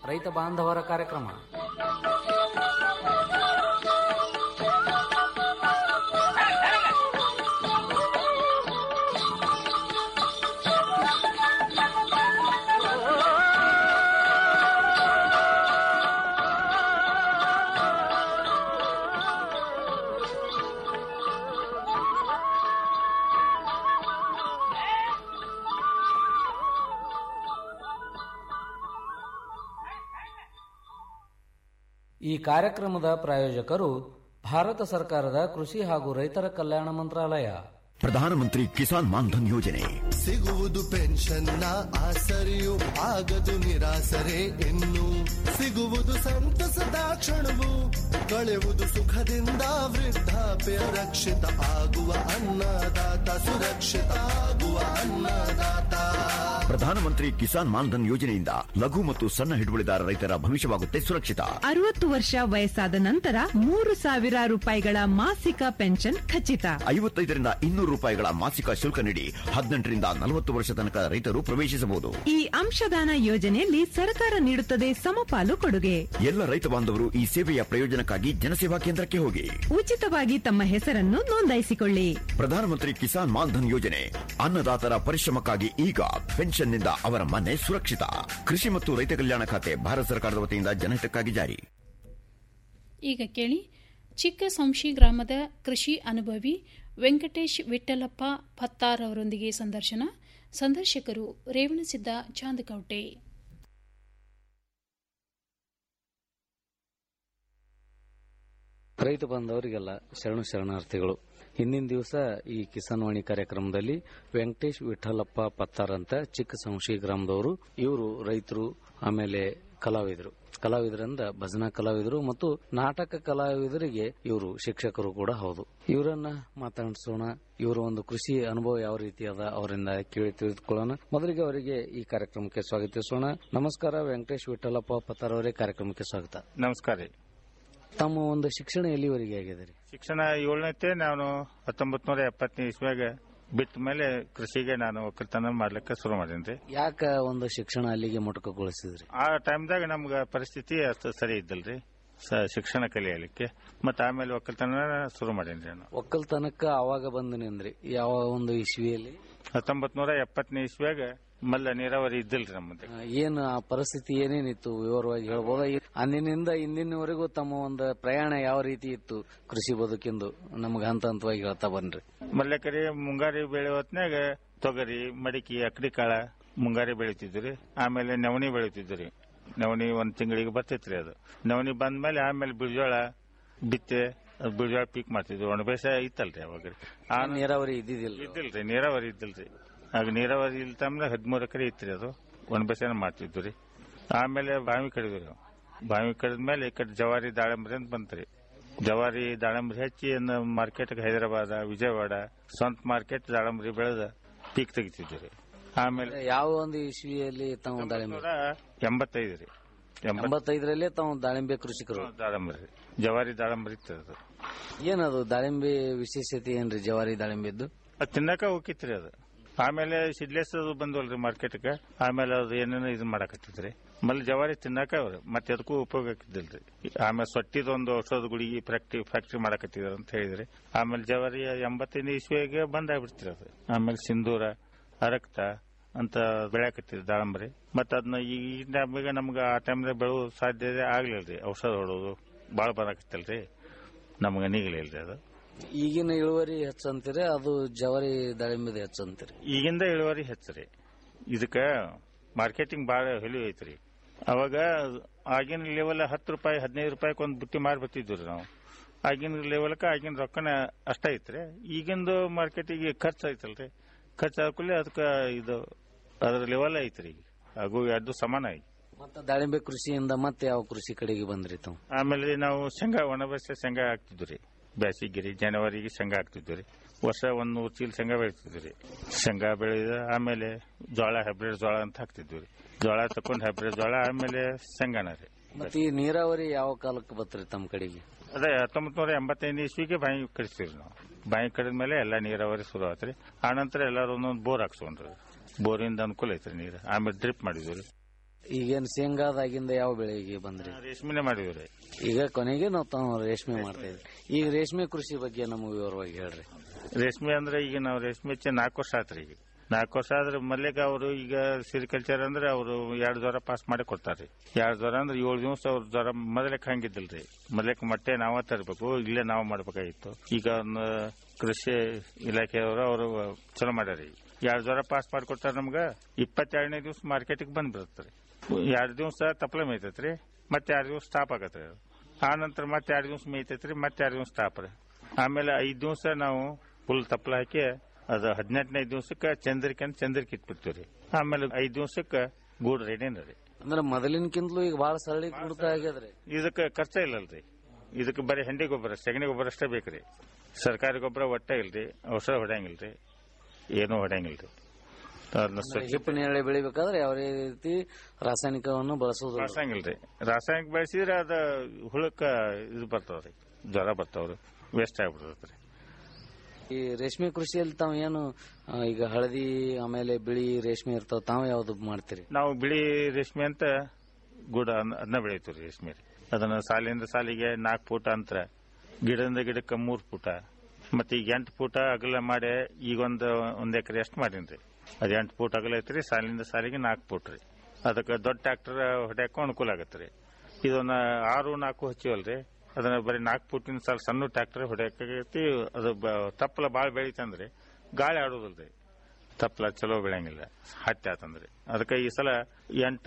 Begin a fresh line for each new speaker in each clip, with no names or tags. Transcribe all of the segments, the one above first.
ರೈತ ಬಾಂಧವರ ಕಾರ್ಯಕ್ರಮ ಈ ಕಾರ್ಯಕ್ರಮದ ಪ್ರಾಯೋಜಕರು ಭಾರತ ಸರ್ಕಾರದ ಕೃಷಿ ಹಾಗೂ ರೈತರ ಕಲ್ಯಾಣ ಮಂತ್ರಾಲಯ
ಪ್ರಧಾನಮಂತ್ರಿ ಕಿಸಾನ್ ಮಾನ್ಧನ್ ಯೋಜನೆ
ಸಿಗುವುದು ಪೆನ್ಷನ್ನ ಆಸರೆಯು ಆಗದು ನಿರಾಸರೆ ಇನ್ನು ಸಿಗುವುದು ಸಂತಸದ ಕ್ಷಣವು ಕಳೆಯುವುದು ಸುಖದಿಂದ ವೃದ್ಧಾಪ್ಯ ರಕ್ಷಿತ ಆಗುವ ಅನ್ನದಾತ ಸುರಕ್ಷಿತ ಆಗುವ ಅನ್ನದಾತ
ಪ್ರಧಾನಮಂತ್ರಿ ಕಿಸಾನ್ ಮಾನ್ಧನ್ ಯೋಜನೆಯಿಂದ ಲಘು ಮತ್ತು ಸಣ್ಣ ಹಿಡುವಳಿದಾರ ರೈತರ ಭವಿಷ್ಯವಾಗುತ್ತೆ ಸುರಕ್ಷಿತ
ಅರವತ್ತು ವರ್ಷ ವಯಸ್ಸಾದ ನಂತರ ಮೂರು ಸಾವಿರ ರೂಪಾಯಿಗಳ ಮಾಸಿಕ ಪೆನ್ಷನ್ ಖಚಿತ
ಐವತ್ತೈದರಿಂದ ಇನ್ನೂರು ರೂಪಾಯಿಗಳ ಮಾಸಿಕ ಶುಲ್ಕ ನೀಡಿ ಹದಿನೆಂಟರಿಂದ ನಲವತ್ತು ವರ್ಷ ತನಕ ರೈತರು ಪ್ರವೇಶಿಸಬಹುದು
ಈ ಅಂಶದಾನ ಯೋಜನೆಯಲ್ಲಿ ಸರ್ಕಾರ ನೀಡುತ್ತದೆ ಸಮಪಾಲು ಕೊಡುಗೆ
ಎಲ್ಲ ರೈತ ಬಾಂಧವರು ಈ ಸೇವೆಯ ಪ್ರಯೋಜನಕ್ಕಾಗಿ ಜನಸೇವಾ ಕೇಂದ್ರಕ್ಕೆ ಹೋಗಿ
ಉಚಿತವಾಗಿ ತಮ್ಮ ಹೆಸರನ್ನು ನೋಂದಾಯಿಸಿಕೊಳ್ಳಿ
ಪ್ರಧಾನಮಂತ್ರಿ ಕಿಸಾನ್ ಮಾನ್ಧನ್ ಯೋಜನೆ ಅನ್ನದಾತರ ಪರಿಶ್ರಮಕ್ಕಾಗಿ ಈಗ ಪೆನ್ಷನ್ನಿಂದ ಅವರ ಮನೆ ಸುರಕ್ಷಿತ ಕೃಷಿ ಮತ್ತು ರೈತ ಕಲ್ಯಾಣ ಖಾತೆ ಭಾರತ ಸರ್ಕಾರದ ವತಿಯಿಂದ ಜನಹಿತಕ್ಕಾಗಿ ಜಾರಿ
ಈಗ ಕೇಳಿ ಚಿಕ್ಕ ಸಂಶಿ ಗ್ರಾಮದ ಕೃಷಿ ಅನುಭವಿ ವೆಂಕಟೇಶ್ ವಿಠಲಪ್ಪ ಪತ್ತಾರ್ ಅವರೊಂದಿಗೆ ಸಂದರ್ಶನ ಸಂದರ್ಶಕರು ರೇವಣಸಿದ್ದ ಚಾಂದಕೌಟೆ
ರೈತ ಬಾಂಧವರಿಗೆಲ್ಲ ಶರಣು ಶರಣಾರ್ಥಿಗಳು ಹಿಂದಿನ ದಿವಸ ಈ ಕಿಸಾನ್ ವಾಣಿ ಕಾರ್ಯಕ್ರಮದಲ್ಲಿ ವೆಂಕಟೇಶ್ ವಿಠಲಪ್ಪ ಪತ್ತಾರ್ ಅಂತ ಚಿಕ್ಕ ಸಂಶಿ ಗ್ರಾಮದವರು ಇವರು ರೈತರು ಆಮೇಲೆ ಕಲಾವಿದರು ಕಲಾವಿದರಿಂದ ಭಜನಾ ಕಲಾವಿದರು ಮತ್ತು ನಾಟಕ ಕಲಾವಿದರಿಗೆ ಇವರು ಶಿಕ್ಷಕರು ಕೂಡ ಹೌದು ಇವರನ್ನ ಮಾತಾಡಿಸೋಣ ಇವರ ಒಂದು ಕೃಷಿ ಅನುಭವ ಯಾವ ರೀತಿ ಅದ ಅವರಿಂದ ಕೇಳಿ ತಿಳಿದುಕೊಳ್ಳೋಣ ಮೊದಲಿಗೆ ಅವರಿಗೆ ಈ ಕಾರ್ಯಕ್ರಮಕ್ಕೆ ಸ್ವಾಗತಿಸೋಣ ನಮಸ್ಕಾರ ವೆಂಕಟೇಶ್ ವಿಠಲಪ್ಪ ಪತ್ತಾರ್ ಅವರೇ ಕಾರ್ಯಕ್ರಮಕ್ಕೆ ಸ್ವಾಗತ
ನಮಸ್ಕಾರ ರೀ
ತಮ್ಮ ಒಂದು ಶಿಕ್ಷಣ ಎಲ್ಲಿವರೆಗೆ ಆಗಿದೆ ರೀ
ಶಿಕ್ಷಣ ಏಳನೇತೆ ನಾನು ಹತ್ತೊಂಬತ್ ನೂರ ಎಪ್ಪತ್ತನೇ ಇಸ್ವಿಯಾಗ ಬಿಟ್ಟ ಮೇಲೆ ಕೃಷಿಗೆ ನಾನು ಒಕ್ಕಲ್ತನ ಮಾಡ್ಲಿಕ್ಕೆ ಶುರು ಮಾಡೀನಿ
ಯಾಕ ಒಂದು ಶಿಕ್ಷಣ ಅಲ್ಲಿಗೆ ಮೊಟಕುಗೊಳಿಸಿದ್ರಿ
ಆ ಟೈಮ್ದಾಗ ನಮ್ಗ ಪರಿಸ್ಥಿತಿ ಅಷ್ಟು ಸರಿ ಇದ್ದಲ್ರಿ ಸ- ಶಿಕ್ಷಣ ಕಲಿಯಲಿಕ್ಕೆ ಮತ್ತೆ ಆಮೇಲೆ ಒಕ್ಕಲ್ತನ ಶುರು ಮಾಡೀನಿ ನಾನು
ಒಕ್ಕಲ್ತನಕ್ಕ ಅವಾಗ ಬಂದು ನಿಂದ್ರಿ ಯಾವ ಒಂದು ಇಸ್ವಿಯಲ್ಲಿ
ಹತ್ತೊಂಬತ್ ನೂರ ಎಪ್ಪತ್ತನೇ ಇಸ್ವಿಯಾಗ ಮಲ್ಲ ನೀರಾವರಿ ಇದ್ದಿಲ್ರಿ ನಮ್ಮದು
ಆ, ಏನು ಆ ಪರಿಸ್ಥಿತಿ ಏನೇನಿತ್ತು ವಿವರವಾಗಿ ಹೇಳ್ಬೋದಾ ಈ- ಅಂದಿನಿಂದ ಇಂದಿನವರೆಗೂ ತಮ್ಮ ಒಂದು ಪ್ರಯಾಣ ಯಾವ ರೀತಿ ಇತ್ತು ಕೃಷಿ ಬದುಕಿಂದು ನಮ್ಗೆ ಹಂತ ಹಂತವಾಗಿ ಹೇಳ್ತಾ ಬನ್ರಿ
ಮಲ್ಲೆಕರಿ ಮುಂಗಾರಿ ಬೆಳೆ ಹೊತ್ನ್ಯಾಗ ತೊಗರಿ ಮಡಿಕೆ ಅಕಡಿ ಕಾಳ ಮುಂಗಾರಿ ಬೆಳಿತಿದ್ರಿ ಆಮೇಲೆ ನವಣಿ ಬೆಳಿತಿದ್ರಿ ನವಣಿ ಒಂದ್ ತಿಂಗಳಿಗೆ ಬರ್ತಿತ್ರಿ ಅದು ನವಣಿ ಬಂದ್ಮೇಲೆ ಆಮೇಲೆ ಬಿಳ್ಜೋಳ ಬಿತ್ತೆ ಅದ್ ಬಿಳ್ಜೋಳ ಪೀಕ್ ಮಾಡ್ತಿದ್ವಿ ಒಣ ಬೇಸಾಯ ಇತ್ತಲ್ರಿ ಅವಾಗ ಆ
ನೀರಾವರಿ ಇದ್ದಿದ್ದಿಲ್ಲ
ಇದ್ದಿಲ್ರಿ ನೀರಾವರಿ ಇದ್ದಿಲ್ರಿ ಆಗ ನೀರಾವರಿ ಇಲ್ತಂದ್ರೆ ಹದಿಮೂರು ಎಕರೆ ಇತ್ರಿ ಅದು ಒಣ ಬೇಸಾಯ ಮಾಡ್ತಿದ್ವಿ ರೀ ಆಮೇಲೆ ಬಾವಿ ಕಡಿದ್ವಿ ನಾವು ಬಾವಿ ಕಡಿದ್ಮೇಲೆ ಈ ಕಡೆ ಜವಾರಿ ದಾಳಂಬ್ರಿ ಅಂತ ಬಂತ್ರಿ ಜವಾರಿ ದಾಳಂಬ್ರಿ ಹಚ್ಚಿ ಮಾರ್ಕೆಟ್ ಹೈದರಾಬಾದ ವಿಜಯವಾಡ ಸ್ವಂತ ಮಾರ್ಕೆಟ್ ದಾಳಂಬ್ರಿ ಬೆಳೆದ ಪೀಕ್ ತೆಗಿತಿದ್ವಿ ರೀ ಆಮೇಲೆ
ಯಾವ ಒಂದು ಇಸ್ವಿಯಲ್ಲಿ ತಾವು ದಾಳಿಂಬೆ
ನೂರ ಎಂಬತ್ತೈದು ರೀ ಎಂಬತ್
ಎಂಬತ್ತೈದರಲ್ಲೇ ತಾವು ದಾಳಿಂಬೆ ಕೃಷಿಕರು
ದಾಳಂಬ್ರಿ ಜವಾರಿ ದಾಳಂಬ್ರಿ ಇತ್ತು ಅದು
ಏನದು ದಾಳಿಂಬೆ ವಿಶೇಷತೆ ಏನ್ರಿ ಜವಾರಿ ದಾಳಿಂಬೆದ್ದು
ಅದ್ ತಿನ್ನಕ ಹೋಗಿತ್ರಿ ಅದು ಆಮೇಲೆ ಸಿಡ್ಲೆಸ್ ಅದು ಬಂದ್ವಲ್ರಿ ಮಾರ್ಕೆಟ್ಗೆ ಆಮೇಲೆ ಅದು ಏನೇನೋ ಇದು ಮಾಡಕತ್ತಿದ್ರಿ ಮಲ್ಲಿ ಜವಾರಿ ತಿನ್ನಕ ಅವ್ರು ಮತ್ತೆ ಅದಕ್ಕೂ ಉಪಯೋಗ ಆಕಿದ್ದಿಲ್ರಿ ಆಮೇಲೆ ಸೊಟ್ಟಿದೊಂದು ಔಷಧ ಗುಡಿಗೆ ಫ್ಯಾಕ್ಟ್ರಿ ಫ್ಯಾಕ್ಟ್ರಿ ಮಾಡಕತ್ತಿದ್ರು ಅಂತ ಹೇಳಿದ್ರಿ ಆಮೇಲೆ ಜವಾರಿ ಎಂಬತ್ತೈದು ಇಸ್ವಿಗೆ ಬಂದಾಗ್ಬಿಡ್ತಿರಿ ಅದು ಆಮೇಲೆ ಸಿಂಧೂರ ಅರಕ್ತ ಅಂತ ಬೆಳೆಯಕತ್ತಿದ್ರು ದಾಳಂಬರಿ ಮತ್ತೆ ಅದನ್ನ ಈ ನಮಗೆ ನಮ್ಗೆ ಆ ಟೈಮ್ದಾಗ ಬೆಳೆವು ಸಾಧ್ಯತೆ ಆಗ್ಲಿಲ್ರಿ ಔಷಧ ಹೊಡೋದು ಭಾಳ ಬರಾಕತ್ತಲ್ರಿ ನಮ್ಗೆ ನೀಗಲಿಲ್ರಿ ಅದು
ಈಗಿನ ಇಳುವರಿ ಹೆಚ್ಚಂತೀರಿ ಅದು ಜವಾರಿ ದಾಳಿಂಬೆದ ಹೆಚ್ಚಂತೀರಿ
ಈಗಿಂದ ಇಳುವರಿ ಹೆಚ್ಚರಿ ಇದಕ್ಕ ಮಾರ್ಕೆಟಿಂಗ್ ಬಾಳ ವ್ಯಾಲ್ಯೂ ಐತ್ರಿ ಅವಾಗ ಆಗಿನ ಲೆವೆಲ್ ಹತ್ತು ರೂಪಾಯಿ ಹದಿನೈದು ರೂಪಾಯಿಗೆ ಒಂದು ಬುಟ್ಟಿ ಮಾರ್ಬತ್ತಿದ್ವಿ ನಾವು ಆಗಿನ ಲೆವೆಲ್ಕ ಆಗಿನ ರೊಕ್ಕನ ಅಷ್ಟ ಐತ್ರಿ ಈಗಿಂದು ಮಾರ್ಕೆಟಿಗೆ ಖರ್ಚು ಐತಲ್ರಿ ಖರ್ಚು ಆದ್ಕೂಲೆ ಅದಕ್ಕೆ ಇದು ಅದ್ರ ಲೆವೆಲ್ ಐತ್ರಿ ಈಗ ಹಾಗೂ ಎರಡು ಸಮಾನ ಐತಿ
ಮತ್ತೆ ದಾಳಿಂಬೆ ಕೃಷಿಯಿಂದ ಮತ್ತೆ ಯಾವ ಕೃಷಿ ಕಡೆಗೆ ಬಂದ್ರಿ ತಾವು
ಆಮೇಲೆ ನಾವು ಶೇಂಗಾ ಒಣ ಬೇಸಾಯ ಶೇಂಗಾ ಹಾಕ್ತಿದ್ವಿ ರೀ ಬ್ಯಾಸಿಗಿರಿ ಜನವರಿಗೆ ಶೇಂಗಾ ಹಾಕ್ತಿದ್ವಿ ರೀ ವರ್ಷ ಒಂದ್ ನೂರು ಚೀಲ ಶೇಂಗಾ ಬೆಳಿತಿದ್ವಿ ರೀ ಶೇಂಗಾ ಬೆಳೆದ ಆಮೇಲೆ ಜೋಳ ಹೈಬ್ರಿಡ್ ಜೋಳ ಅಂತ ಹಾಕ್ತಿದ್ವಿ ರೀ ಜೋಳ ತಕೊಂಡ್ ಹೈಬ್ರಿಡ್ ಜೋಳ ಆಮೇಲೆ ಶೇಂಗಾನ ರೀ
ಮತ್ತೆ ಈ ನೀರಾವರಿ ಯಾವ ಕಾಲಕ್ಕೆ ಬತ್ರಿ ತಮ್ಮ ಕಡೆಗೆ
ಅದೇ ಹತ್ತೊಂಬತ್ ನೂರ ಎಂಬತ್ತೈದು ಇಸ್ವಿಗೆ ಬಾಯಿ ಕಡಿಸ್ತೀವಿ ನಾವು ಬಾಯಿ ಕಡಿದ ಮೇಲೆ ಎಲ್ಲ ನೀರಾವರಿ ಶುರು ಆತ್ರಿ ಆನಂತರ ಎಲ್ಲಾರು ಒಂದೊಂದು ಬೋರ್ ಹಾಕ್ಸ್ಕೊಂಡ್ರಿ ಬೋರಿಂದ ಅನುಕೂಲ ಐತ್ರಿ ನೀರು ಆಮೇಲೆ ಡ್ರಿಪ್ ಮಾಡಿದ್ವಿ ರೀ
ಈಗೇನ್ ಶೇಂಗಾದಾಗಿಂದ ಯಾವ ಬೆಳೆಗೆ ಬಂದ್ರಿ
ರೇಷ್ಮೆನೆ ಮಾಡಿವ್ರಿ
ಈಗ ಕೊನೆಗೆ ನಾವು ತಾವು ರೇಷ್ಮೆ ಮಾಡ್ತಾ ಇದ್ವಿ ಈಗ ರೇಷ್ಮೆ ಕೃಷಿ ಬಗ್ಗೆ ನಮಗೆ ವಿವರವಾಗಿ ಹೇಳ್ರಿ
ರೇಷ್ಮೆ ಅಂದ್ರೆ ಈಗ ನಾವು ರೇಷ್ಮೆ ಹಚ್ಚಿ ನಾಲ್ಕು ವರ್ಷ ಆತ್ರಿ ಈಗ ನಾಲ್ಕು ವರ್ಷ ಆದ್ರೆ ಮಲ್ಲೆಗ ಅವರು ಈಗ ಸಿರಿಕಲ್ಚರ್ ಅಂದ್ರೆ ಅವರು ಎರಡು ಜ್ವರ ಪಾಸ್ ಮಾಡಿ ಕೊಡ್ತಾರ್ರಿ ಎರಡು ಜ್ವರ ಅಂದ್ರೆ ಏಳು ದಿವಸ ಅವ್ರ ಜ್ವರ ಮೊದಲಕ್ಕೆ ಹಂಗಿದ್ದಿಲ್ರಿ ಮೊದಲಕ್ಕೆ ಮೊಟ್ಟೆ ನಾವ ತರಬೇಕು ಇಲ್ಲೇ ನಾವು ಮಾಡ್ಬೇಕಾಗಿತ್ತು ಈಗ ಅವ್ನ ಕೃಷಿ ಇಲಾಖೆಯವರು ಅವರು ಚಲೋ ಮಾಡ್ಯಾರಿ ಎರಡು ಜ್ವರ ಪಾಸ್ ಮಾಡಿಕೊಡ್ತಾರ ನಮ್ಗ ಇಪ್ಪತ್ತೆರಡನೇ ದಿವಸ ಮಾರ್ಕೆಟಿಗೆ ಬಂದ್ ಬಿಡುತ್ತಾರೆ ಎರಡು ದಿವಸ ತಪ್ಪಲೆ ಮೇಯ್ತೈತ್ರಿ ಮತ್ತೆ ಎರಡು ದಿವಸ ಸ್ಟಾಪ್ ಆಗತ್ರಿ ಅದು. ಆ ನಂತರ ಮತ್ತೆ ಎರಡು ದಿವಸ ಮೇಯ್ತೈತ್ರಿ ಮತ್ತೆ ಎರಡು ದಿವಸ ಸ್ಟಾಪ್ ರೀ ಆಮೇಲೆ ಐದ್ ದಿವಸ ನಾವು ಫುಲ್ ತಪ್ಪಲ ಹಾಕಿ ಅದು ಹದಿನೆಂಟನೇ ದಿವಸಕ್ಕೆ ಚಂದ್ರಿಕೆ ಅಂತ ಚಂದ್ರಿಕೆ ಇಟ್ಬಿಡ್ತೀವಿ ಆಮೇಲೆ ಐದ್ ದಿವಸಕ್ಕೆ ಗೂಡ್ ರೆಡಿನ ರೀ
ಅಂದ್ರೆ ಮೊದಲಿನಕ್ಕಿಂತಲೂ ಈಗ ಬಹಳ ಸರಳಿ ಕುಡ್ತಾ ಆಗ್ಯದ್ರಿ
ಇದಕ್ಕೆ ಖರ್ಚ ಇಲ್ಲಲ್ರಿ ಇದಕ್ಕೆ ಬರೀ ಹೆಂಡಿ ಗೊಬ್ಬರ ಸಗಣಿ ಗೊಬ್ಬರ ಅಷ್ಟೇ ಬೇಕ್ರಿ ಸರ್ಕಾರಿ ಗೊಬ್ಬರ ಒಟ್ಟ ಇಲ್ರಿ ಔಷಧ ಹೊಡ್ಯಂಗಿಲ್ರಿ ಏನೂ ಹೊಡ್ಯಂಗಿಲ್ರಿ ಅದನ್ನ ಸ್ವಚ್ಛ
ಹಿಪ್ಪಿನ ಎಳೆ ಬೆಳಿಬೇಕಾದ್ರೆ ಯಾವ ರೀತಿ ರಾಸಾಯನಿಕವನ್ನು ಬಳಸೋದು
ರಾಸಾಯನಿಲ್ರಿ ರಾಸಾಯನಿಕ ಬೆಳೆಸಿದ್ರೆ ಅದ ಹುಳಕ್ಕ ಇದು ಬರ್ತಾವ್ರಿ ಜ್ವರ ಬರ್ತಾವ್ರಿ ವೇಸ್ಟ್ ಆಗ್ಬಿಡ್ತೈತ್ರಿ
ಈ ರೇಷ್ಮೆ ಕೃಷಿಯಲ್ಲಿ ತಾವು ಏನು ಆ, ಈಗ ಹಳದಿ ಆಮೇಲೆ ಬಿಳಿ ರೇಷ್ಮೆ ಇರ್ತಾವ ತಾವು ಯಾವ್ದು ಮಾಡ್ತೀರಿ
ನಾವು ಬಿಳಿ ರೇಷ್ಮೆ ಅಂತ ಗುಡ ಅದನ್ನ ಬೆಳಿತೀವಿ ರೇಷ್ಮೆ ರೀ. ಅದನ್ನ ಸಾಲಿಂದ ಸಾಲಿಗೆ ನಾಲ್ಕು ಫೂಟ ಅಂತರ ಗಿಡದಿಂದ ಗಿಡಕ್ಕೆ ಮೂರ್ ಫೂಟ ಮತ್ತೆ ಈಗ ಎಂಟು ಫೂಟ ಅಗಲ ಮಾಡಿ ಈಗ ಒಂದು ಒಂದ್ ಎಕರೆ ಅಷ್ಟು ಮಾಡೀನಿ ಅದ್ ಎಂಟು ಫೂಟ್ ಅಗಲ ಐತ್ರಿ ಸಾಲಿಂದ ಸಾಲಿಗೆ ನಾಲ್ಕು ಫೂಟ್ ರೀ ಅದಕ್ಕೆ ದೊಡ್ಡ ಟ್ರಾಕ್ಟರ್ ಹೊಡ್ಯಾಕ ಅನುಕೂಲ ಆಗತ್ತೆ ರೀ ಇದನ್ನ ಆರು ನಾಲ್ಕು ಹಚ್ಚಿವಲ್ರಿ ಅದನ್ನ ಬರೀ ನಾಲ್ಕು ಫೂಟಿನ ಸಾಲ ಸಣ್ಣ ಟ್ರಾಕ್ಟರ್ ಹೊಡ್ಯಾಕೈತಿ ಅದು ಬ- ತಪ್ಪಲ ಬಾಳ ಬೆಳಿತಂದ್ರಿ ಗಾಳಿ ಆಡೋದಿಲ್ರಿ ತಪ್ಪಲ ಚಲೋ ಬೆಳೆಯಂಗಿಲ್ಲ ಹತ್ತಿ ಆತಂದ್ರಿ ಅದಕ್ಕೆ ಈ ಸಲ ಎಂಟ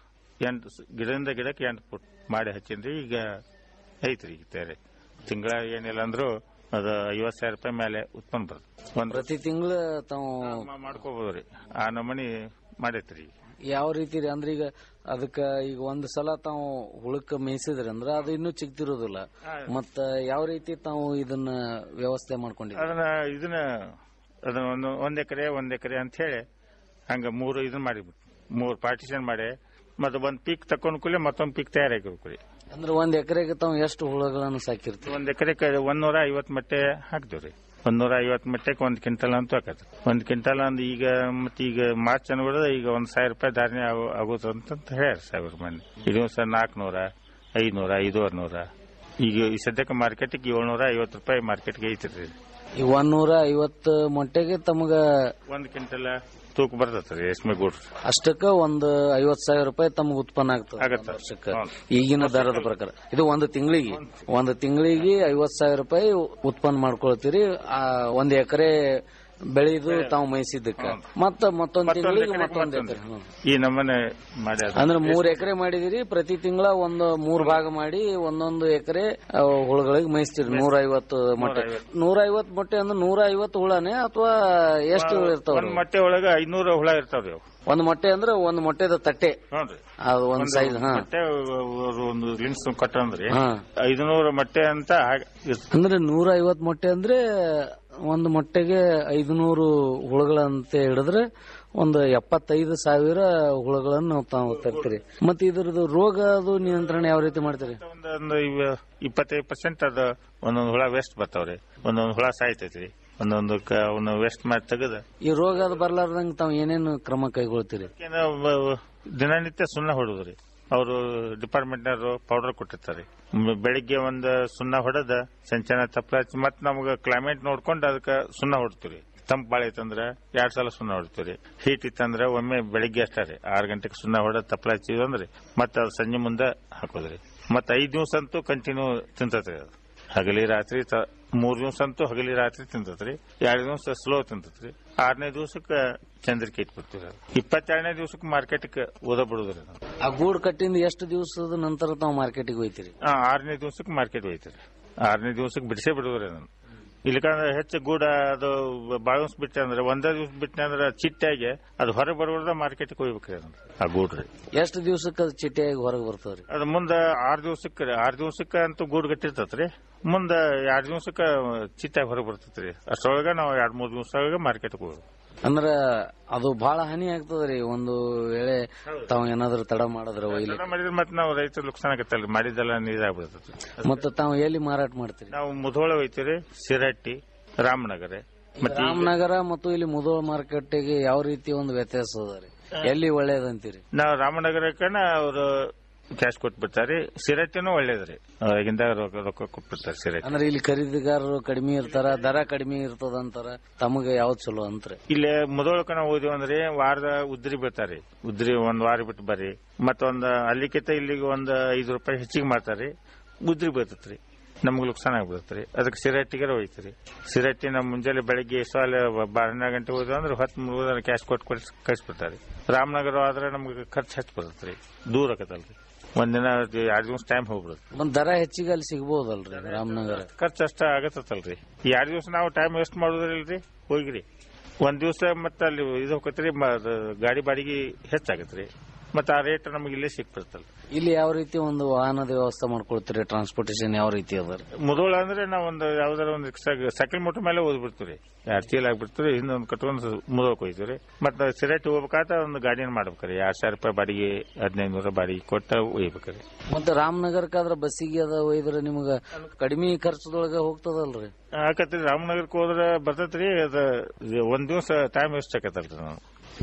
ಎಂಟು ಸ- ಗಿಡದಿಂದ ಗಿಡಕ್ಕೆ ಎಂಟು ಫುಟ್ ಮಾಡಿ ಹಚ್ಚಿನ್ರಿ ಈಗ ಐತ್ರಿ ಈಗ ತೇರೆ ತಿಂಗಳ ಏನಿಲ್ಲ ಅಂದ್ರೂ ಅದು ಐವತ್ ಸಾವಿರ ರೂಪಾಯಿ ಮೇಲೆ ಉತ್ಪನ್ನ ಬರ್ತದೆ ಒಂದ್
ಪ್ರತಿ ತಿಂಗಳ ತಾವು
ಮಾ- ಮಾಡ್ಕೋಬಹುದ್ರಿ ಆ ನಮೂನಿ ಮಾಡೈತ್ರಿ ಈಗ
ಯಾವ ರೀತಿ ರೀ ಅಂದ್ರೆ ಈಗ ಅದಕ್ಕ ಈಗ ಒಂದ್ ಸಲ ತಾವು ಹುಳಕ್ಕ ಮೇಯಿಸಿದ್ರಿ ಅಂದ್ರ ಅದು ಇನ್ನೂ ಚಿಕ್ತಿರೋದಿಲ್ಲ ಮತ್ತ ಯಾವ ರೀತಿ ತಾವು ಇದನ್ನ ವ್ಯವಸ್ಥೆ ಮಾಡ್ಕೊಂಡಿದ್ರಿ
ಅದನ್ನ ಇದನ್ನ ಅದನ್ನ ಒಂದು ಒಂದ್ ಎಕರೆ ಒಂದ್ ಎಕರೆ ಅಂತ ಹೇಳಿ ಹಂಗ ಮೂರು ಇದನ್ನ ಮಾಡಿಬಿಟ್ಟು ಮೂರು ಪಾರ್ಟಿಷನ್ ಮಾಡಿ ಮತ್ತೆ ಒಂದ್ ಪೀಕ್ ತಕೊಂಡ್ ಕೂಡಲೇ ಮತ್ತೊಂದ್ ಪೀಕ್ ತಯಾರಾಗಿರ್ಬೇಕು ರೀ
ಅಂದ್ರೆ ಒಂದ್ ಎಕರೆಗೆ ತಾವು ಎಷ್ಟು ಹುಳಗಳನ್ನು ಸಾಕಿರ್ತೀವಿ
ಒಂದ್ ಎಕರೆಗೆ ಒಂದೂರ ಐವತ್ ಮಟ್ಟೆ ಹಾಕ್ತೀವ್ರಿ ಒಂದೂರ ಐವತ್ ಮಟ್ಟಕ್ಕೆ ಒಂದ್ ಕ್ವಿಂಟಲ್ ಅಂತೂ ಹಾಕತ್ರಿ ಒಂದ್ ಕ್ವಿಂಟಲ್ ಅಂದ್ ಈಗ ಮತ್ತೆ ಈಗ ಮಾರ್ಚ್ ಅನ್ಬಿಡದ ಈಗ ಒಂದ್ ಸಾವಿರ ರೂಪಾಯಿ ಧಾರಣೆ ಆಗುತ್ತೆ ಅಂತ ಹೇಳ್ಯಾರ ಸಾವಿರ ಮಂದಿ ಇದು ಸರ್ ನಾಲ್ಕನೂರ ಐನೂರ ಐದೂವರೆ ನೂರ ಈಗ ಈ ಸದ್ಯಕ್ಕೆ ಮಾರ್ಕೆಟ್ಗೆ ಏಳ್ನೂರ ಐವತ್ತು ರೂಪಾಯಿ ಮಾರ್ಕೆಟ್ಗೆ ಐತ್ರಿ
ಈ ಒಂದೂರ ಐವತ್ತು ಮೊಟ್ಟೆಗೆ ತಮಗ
ಒಂದ್ ಕ್ವಿಂಟಲ್ ತೂಕ ಬರ್ತೈತ್ರಿ ರೇಷ್ಮೆ ಗೂಡ್ಸ್
ಅಷ್ಟಕ್ಕ ಒಂದು ಐವತ್ ಸಾವಿರ ರೂಪಾಯಿ ತಮ್ಗೆ ಉತ್ಪನ್ನ ಆಗ್ತದೆ
ಆಗತ್ತ.
ಒಂದ್ ವರ್ಷಕ್ಕ
ಹೌದು.
ಈಗಿನ ದರದ ಪ್ರಕಾರ ಇದು ಒಂದು ತಿಂಗಳಿಗೆ ಒಂದು ತಿಂಗಳಿಗೆ ಐವತ್ ಸಾವಿರ ರೂಪಾಯಿ ಉತ್ಪನ್ನ ಮಾಡ್ಕೊಳ್ತೀರಿ ಆ ಒಂದ್ ಎಕರೆ ಬೆಳೆದು ತಾವು ಮೇಯಿಸಿದ್ದಕ್ಕ ಮತ್ತ ಮತ್ತೊಂದ್
ಮತ್ತೊಂದ್
ತಿಂಗಳಿಗೆ
ಎಕರೆಗೆ
ಮತ್ತೊಂದ್
ಮತ್ತೊಂದು.
ಎಕರೆ ಹ್ಮ್.
ಈ ನಮ್ಮನೆ ಮಾಡ್ಯಾರ
ಅಂದ್ರೆ ಮೂರ್ ಎಕರೆ ಮಾಡಿದಿರಿ ಪ್ರತಿ ತಿಂಗಳ ಒಂದು ಮೂರ್ ಭಾಗ ಮಾಡಿ ಒಂದೊಂದು ಎಕರೆ ಹುಳುಗಳಿಗೆ ಮೇಯಿಸ್ತೀರಿ ನೂರ ಐವತ್ತು ಮೊಟ್ಟೆ ನೂರ ಐವತ್ತು ಮೊಟ್ಟೆ ಅಂದ್ರೆ ನೂರ ಐವತ್ತು ಹುಳನೇ ಅಥವಾ ಎಷ್ಟು ಇರ್ತಾವ
ಒಂದ್ ಮೊಟ್ಟೆ ಒಳಗ ಐನೂರು ಹುಳ ಇರ್ತಾವ್ರಿ ಅವು
ಒಂದ್ ಮೊಟ್ಟೆ ಅಂದ್ರೆ ಒಂದ್ ಮೊಟ್ಟೆದ ತಟ್ಟೆ
ನೋಡ್ರಿ
ಅದು ಒಂದ್ ಸೈಜ್ ಹಾ
ಮೊಟ್ಟೆ ಅವ್ರು ಒಂದು ಲಿಂಕ್ಸ್ ಕಟ್ಟಂದ್ರಿ
ಹಾ.
ಐದುನೂರು ಮೊಟ್ಟೆ ಅಂತ ಹಾಗ್- ಇರ್ತದೆ.
ಅಂದ್ರೆ ನೂರ ಐವತ್ ಮೊಟ್ಟೆ ಅಂದ್ರೆ ಒಂದು ಮೊಟ್ಟೆಗೆ ಐದುನೂರು ಹುಳುಗಳಂತ ಹಿಡಿದ್ರೆ ಒಂದು ಎಪ್ಪತ್ತೈದು ಸಾವಿರ ಹುಳುಗಳನ್ನು ನಾವು ತಾವು ತರ್ತೀರಿ ಮತ್ತೆ ಇದ್ರದ್ದು ರೋಗ ಅದು ನಿಯಂತ್ರಣ ಯಾವ ರೀತಿ ಮಾಡ್ತೀರಿ
ಒಂದೊಂದು ಇವ- ಇಪ್ಪತ್ತೈದು ಪರ್ಸೆಂಟ್ ಅದು ಒಂದೊಂದು ಹುಳ ವೇಸ್ಟ್ ಬರ್ತಾವ್ರಿ ಒಂದೊಂದು ಹುಳ ಸಾಯ್ತೈತ್ರಿ ಒಂದೊಂದು ಕ- ಅವನ್ನ ವೇಸ್ಟ್ ಮಾಡಿ ತೆಗೆದು
ಈ ರೋಗ ಅದು ಬರ್ಲಾರ್ದಂಗ ತಾವು ಏನೇನು ಕ್ರಮ ಕೈಗೊಳ್ತೀರಿ
ಏನೋ ಬ- ದಿನನಿತ್ಯ ಸುಣ್ಣ ಹೊಡುದ್ರಿ ಅವರು ಡಿಪಾರ್ಟ್ಮೆಂಟ್ನವರು ಪೌಡರ್ ಕೊಟ್ಟಿರ್ತಾರೆ ಮ್- ಬೆಳಿಗ್ಗೆ ಒಂದು ಸುಣ್ಣ ಹೊಡೆದ ಸಂಚನ ತಪ್ಪಲ ಹಚ್ಚಿ ಮತ್ತೆ ನಮ್ಗೆ ಕ್ಲೈಮೇಟ್ ನೋಡ್ಕೊಂಡು ಅದಕ್ಕೆ ಸುಣ್ಣ ಹೊಡ್ತೀವಿ ತಂಪು ಬಾಳ ಐತಂದ್ರ ಎರಡ್ ಸಲ ಸುಣ್ಣ ಹೊಡ್ತೀವಿ ಹೀಟ್ ಇತ್ತಂದ್ರ ಒಮ್ಮೆ ಬೆಳಿಗ್ಗೆ ಅಷ್ಟೇ ರೀ ಆರು ಗಂಟೆಗೆ ಸುಣ್ಣ ಹೊಡೆದ ತಪ್ಪಲ ಹಚ್ಚಿವಿ ಅಂದ್ರೆ ಮತ್ತೆ ಅದು ಸಂಜೆ ಮುಂದೆ ಹಾಕೋದ್ರಿ ಮತ್ತೆ ಐದ್ ದಿವಸ ಅಂತೂ ಕಂಟಿನ್ಯೂ ತಿಂತತ್ರಿ ಅದು ಹಗಲಿ ರಾತ್ರಿ ತ- ಮೂರ್ ದಿವಸ ಅಂತೂ ಹಗಲಿ ರಾತ್ರಿ ತಿಂತತ್ರಿ ಎರಡು ದಿವಸ ಸ್ಲೋ ತಿಂತತ್ರಿ ಆರನೇ ದಿವಸಕ್ಕೆ ಚಂದ್ರಿಕೆ ಇಟ್ಬಿಡ್ತೀವಿ ಅದು ಇಪ್ಪತ್ತೆರಡನೇ ದಿವಸಕ್ಕೆ ಮಾರ್ಕೆಟ್ಗೆ ಓದ ಬಿಡುದ್ರಿ ನಾವು
ಆ ಗೂಡು ಕಟ್ಟಿಂದ ಎಷ್ಟು ದಿವಸದ ನಂತರ ತಾವು ಮಾರ್ಕೆಟಿಗೆ ಹೋಯ್ತೀರಿ
ಆ, ಆರನೇ ದಿವಸಕ್ಕೆ ಮಾರ್ಕೆಟ್ ಹೋಯ್ತೀರಿ ಆರನೇ ದಿವಸಕ್ಕೆ ಬಿಡಿಸೇ ಬಿಡುದ್ರಿ ಅದನ್ನು ಇಲ್ಲಿಕಂದ್ರೆ ಹೆಚ್ಚು ಗೂಡ ಅದು ಬಾಳ ದಿವಸ ಬಿಟ್ಟೆ ಅಂದ್ರೆ ಒಂದೇ ದಿವಸ ಬಿಟ್ಟೆ ಅಂದ್ರೆ ಚಿಟ್ಟಾಗಿ ಅದು ಹೊರಗೆ ಬರಬಾರ್ದ ಮಾರ್ಕೆಟ್ಗೆ ಹೋಗ್ಬೇಕ್ರಿ ಅದನ್ನ ಆ ಗೂಡ್ರಿ
ಎಷ್ಟು ದಿವಸಕ್ಕೆ ಅದು ಚಿಟ್ಟೆಯಾಗಿ ಹೊರಗೆ ಬರ್ತದ್ರಿ
ಅದು ಮುಂದ ಆರ್ ದಿವಸಕ್ಕೆ ಆರ್ ದಿವಸಕ್ಕೆ ಅಂತೂ ಗೂಡು ಗಟ್ಟಿರ್ತತ್ರಿ ಮುಂದ ಎರಡ್ ದಿವಸಕ್ಕೆ ಚಿಟ್ಟಾಗಿ ಹೊರಗೆ ಬರ್ತೈತ್ರಿ ಅಷ್ಟರೊಳಗ ನಾವು ಎರಡ್ ಮೂರ್ ದಿವಸ ಮಾರ್ಕೆಟ್ಗೆ ಹೋಗ್ಬೇಕು
ಅಂದ್ರ ಅದು ಬಹಳ ಹಾನಿ ಆಗ್ತದ್ರಿ ಒಂದು ವೇಳೆ ತಾವು ಏನಾದ್ರು ತಡ ಮಾಡಿದ್ರ ಒಯ್ಲಿ
ತಡ ಮಾಡಿದ್ರೆ ಮತ್ತೆ ನಾವು ರೈತರು ಲುಕ್ಸಾನ್ ಆಗತ್ತಲ್ರಿ ಮಾಡಿದ್ದೆಲ್ಲ ನೀರಾಗ್ಬಿಡ್ತೈತಿ
ಮತ್ತೆ ತಾವು ಎಲ್ಲಿ ಮಾರಾಟ ಮಾಡ್ತೀರಿ
ನಾವು ಮುಧೋಳ ಹೋಯ್ತೀರಿ ಸಿರಟ್ಟಿ ರಾಮನಗರ ಮತ್ತೆ ಈಗ
ರಾಮನಗರ ಮತ್ತು ಇಲ್ಲಿ ಮುಧೋಳ ಮಾರ್ಕೆಟ್ಗೆ ಯಾವ ರೀತಿ ಒಂದು ವ್ಯತ್ಯಾಸ ಅದ ರೀ ಎಲ್ಲಿ ಒಳ್ಳೇದಂತೀರಿ
ನಾವು ರಾಮನಗರಕ್ಕನ ಅವರು ಕ್ಯಾಶ್ ಕೊಟ್ಬಿಡ್ತಾರೆ ಸಿರಟ್ಟಿನೂ ಒಳ್ಳೇದ್ರಿ ಆಗಿಂದ ರೊಕ್ಕ ರೊಕ್ಕ ಕೊಟ್ಬಿಡ್ತಾರೆ ಸಿರಟ್ಟಿ
ಅಂದ್ರೆ ಇಲ್ಲಿ ಖರೀದಿಗಾರರು ಕಡಿಮೆ ಇರ್ತಾರ ದರ ಕಡಿಮೆ ಇರ್ತದಂತಾರ ತಮಗೆ ಯಾವ್ದು ಚಲೋ ಅಂತ್ರಿ
ಇಲ್ಲಿ ಮೊದಲಕ ನಾವು ಓದಿವಿ ಅಂದ್ರೆ ವಾರದ ಉದ್ರಿ ಬೀಳ್ತಾರೆ ಉದ್ರಿ ಒಂದ್ ವಾರ ಬಿಟ್ಟು ಬರ್ರಿ ಮತ್ತೊಂದ್ ಅಲ್ಲಿಕಿಂತ ಇಲ್ಲಿಗೆ ಒಂದ್ ಐದು ರೂಪಾಯಿ ಹೆಚ್ಚಿಗೆ ಮಾಡ್ತಾರೆ ಉದ್ರಿ ಬೀಳ್ತತ್ರಿ ನಮ್ಗೆ ನುಕ್ಸಾನ ಆಗ್ಬಿಡ್ತರಿ ಅದಕ್ಕೆ ಸಿರಟ್ಟಿಗೆ ಹೋಯ್ತರಿ ಸಿರಟ್ಟಿ ನಮ್ಮ ಮುಂಜಾನೆ ಬೆಳಗ್ಗೆ ಸಾಲ ಹನ್ನೆರಡು ಗಂಟೆ ಹೋದ ಅಂದ್ರೆ ಹೊತ್ತು ಮುಗಿದ ಕ್ಯಾಶ್ ಕೊಟ್ಟು ಕೊಟ್ಟು ಕಳಿಸ್ಬಿಡ್ತಾರೆ ರಾಮನಗರ ಆದ್ರೆ ನಮ್ಗೆ ಖರ್ಚು ಹೆಚ್ಚು ಬರ್ತತ್ರಿ ದೂರ ಆಗತ್ತಲ್ರಿ ಒಂದಿನ ಎರಡು ದಿವಸ ಟೈಮ್ ಹೋಗ್ಬಿಡುತ್ತೆ
ಒಂದ್ ದರ ಹೆಚ್ಚಿಗೆ ಅಲ್ಲಿ ಸಿಗ್ಬೋದಲ್ರಿ ರಾಮನಗರ
ಖರ್ಚು ಅಷ್ಟ ಆಗತ್ತಲ್ರಿ ಎರಡು ದಿವಸ ನಾವು ಟೈಮ್ ವೇಸ್ಟ್ ಮಾಡೋದ್ರಿಲ್ರಿ ಹೋಗಿರಿ ಒಂದ್ ದಿವಸ ಮತ್ತೆ ಅಲ್ಲಿ ಇದು ಹೋಗತ್ರಿ ಗಾಡಿ ಬಾಡಿಗೆ ಹೆಚ್ಚಾಗತ್ರಿ ಮತ್ತೆ ಆ ರೇಟ್ ನಮಗೆ ಇಲ್ಲೇ ಸಿಕ್ಬಿಡ್ತಲ್ಲ
ಇಲ್ಲಿ ಯಾವ ರೀತಿ ಒಂದು ವಾಹನದ ವ್ಯವಸ್ಥೆ ಮಾಡ್ಕೊಳ್ತೀರಿ ಟ್ರಾನ್ಸ್ಪೋರ್ಟೇಶನ್ ಯಾವ ರೀತಿ ಅದ
ಮುದೋಳ ಅಂದ್ರೆ ನಾವು ಒಂದು ಯಾವ್ದಾರ ಒಂದು ಸೈಕಲ್ ಮೋಟರ್ ಮೇಲೆ ಓದ್ಬಿಡ್ತೀವಿ ಎರಡು ಚೀಲ ಆಗ್ಬಿಡ್ತೀವಿ ಇನ್ನೊಂದು ಕಟ್ಕೊಂಡು ಮುದೋಳಕ್ ಹೋಯ್ತೀವಿ ಮತ್ತೆ ಸಿರಟ್ಟಿ ಹೋಗ್ಬೇಕಾದ್ರೆ ಒಂದು ಗಾಡಿನ ಮಾಡ್ಬೇಕ್ರಿ ಎರಡ್ ಸಾವಿರ ರೂಪಾಯಿ ಬಾಡಿಗೆ ಹದಿನೈದು ನೂರ ಬಾಡಿಗೆ ಕೊಟ್ಟ ಒಯ್ಬೇಕ್ರಿ
ಮತ್ತೆ ರಾಮನಗರಕ್ಕಾದ್ರ ಬಸ್ಸಿಗೆ ಅದ ಒಯ್ದ್ರೆ ನಿಮ್ಗ ಕಡಿಮೆ ಖರ್ಚದೊಳಗ ಹೋಗ್ತದಲ್ರಿ
ಆಕತ್ರಿ ರಾಮನಗರಕ್ಕೆ ಹೋದ್ರೆ ಬರ್ತೈತ್ರಿ ಅದ ಒಂದ್ ದಿವಸ ಟೈಮ್ ವೇಸ್ಟ್ ಆಕತ್ತಲ್ರಿ ನಾವು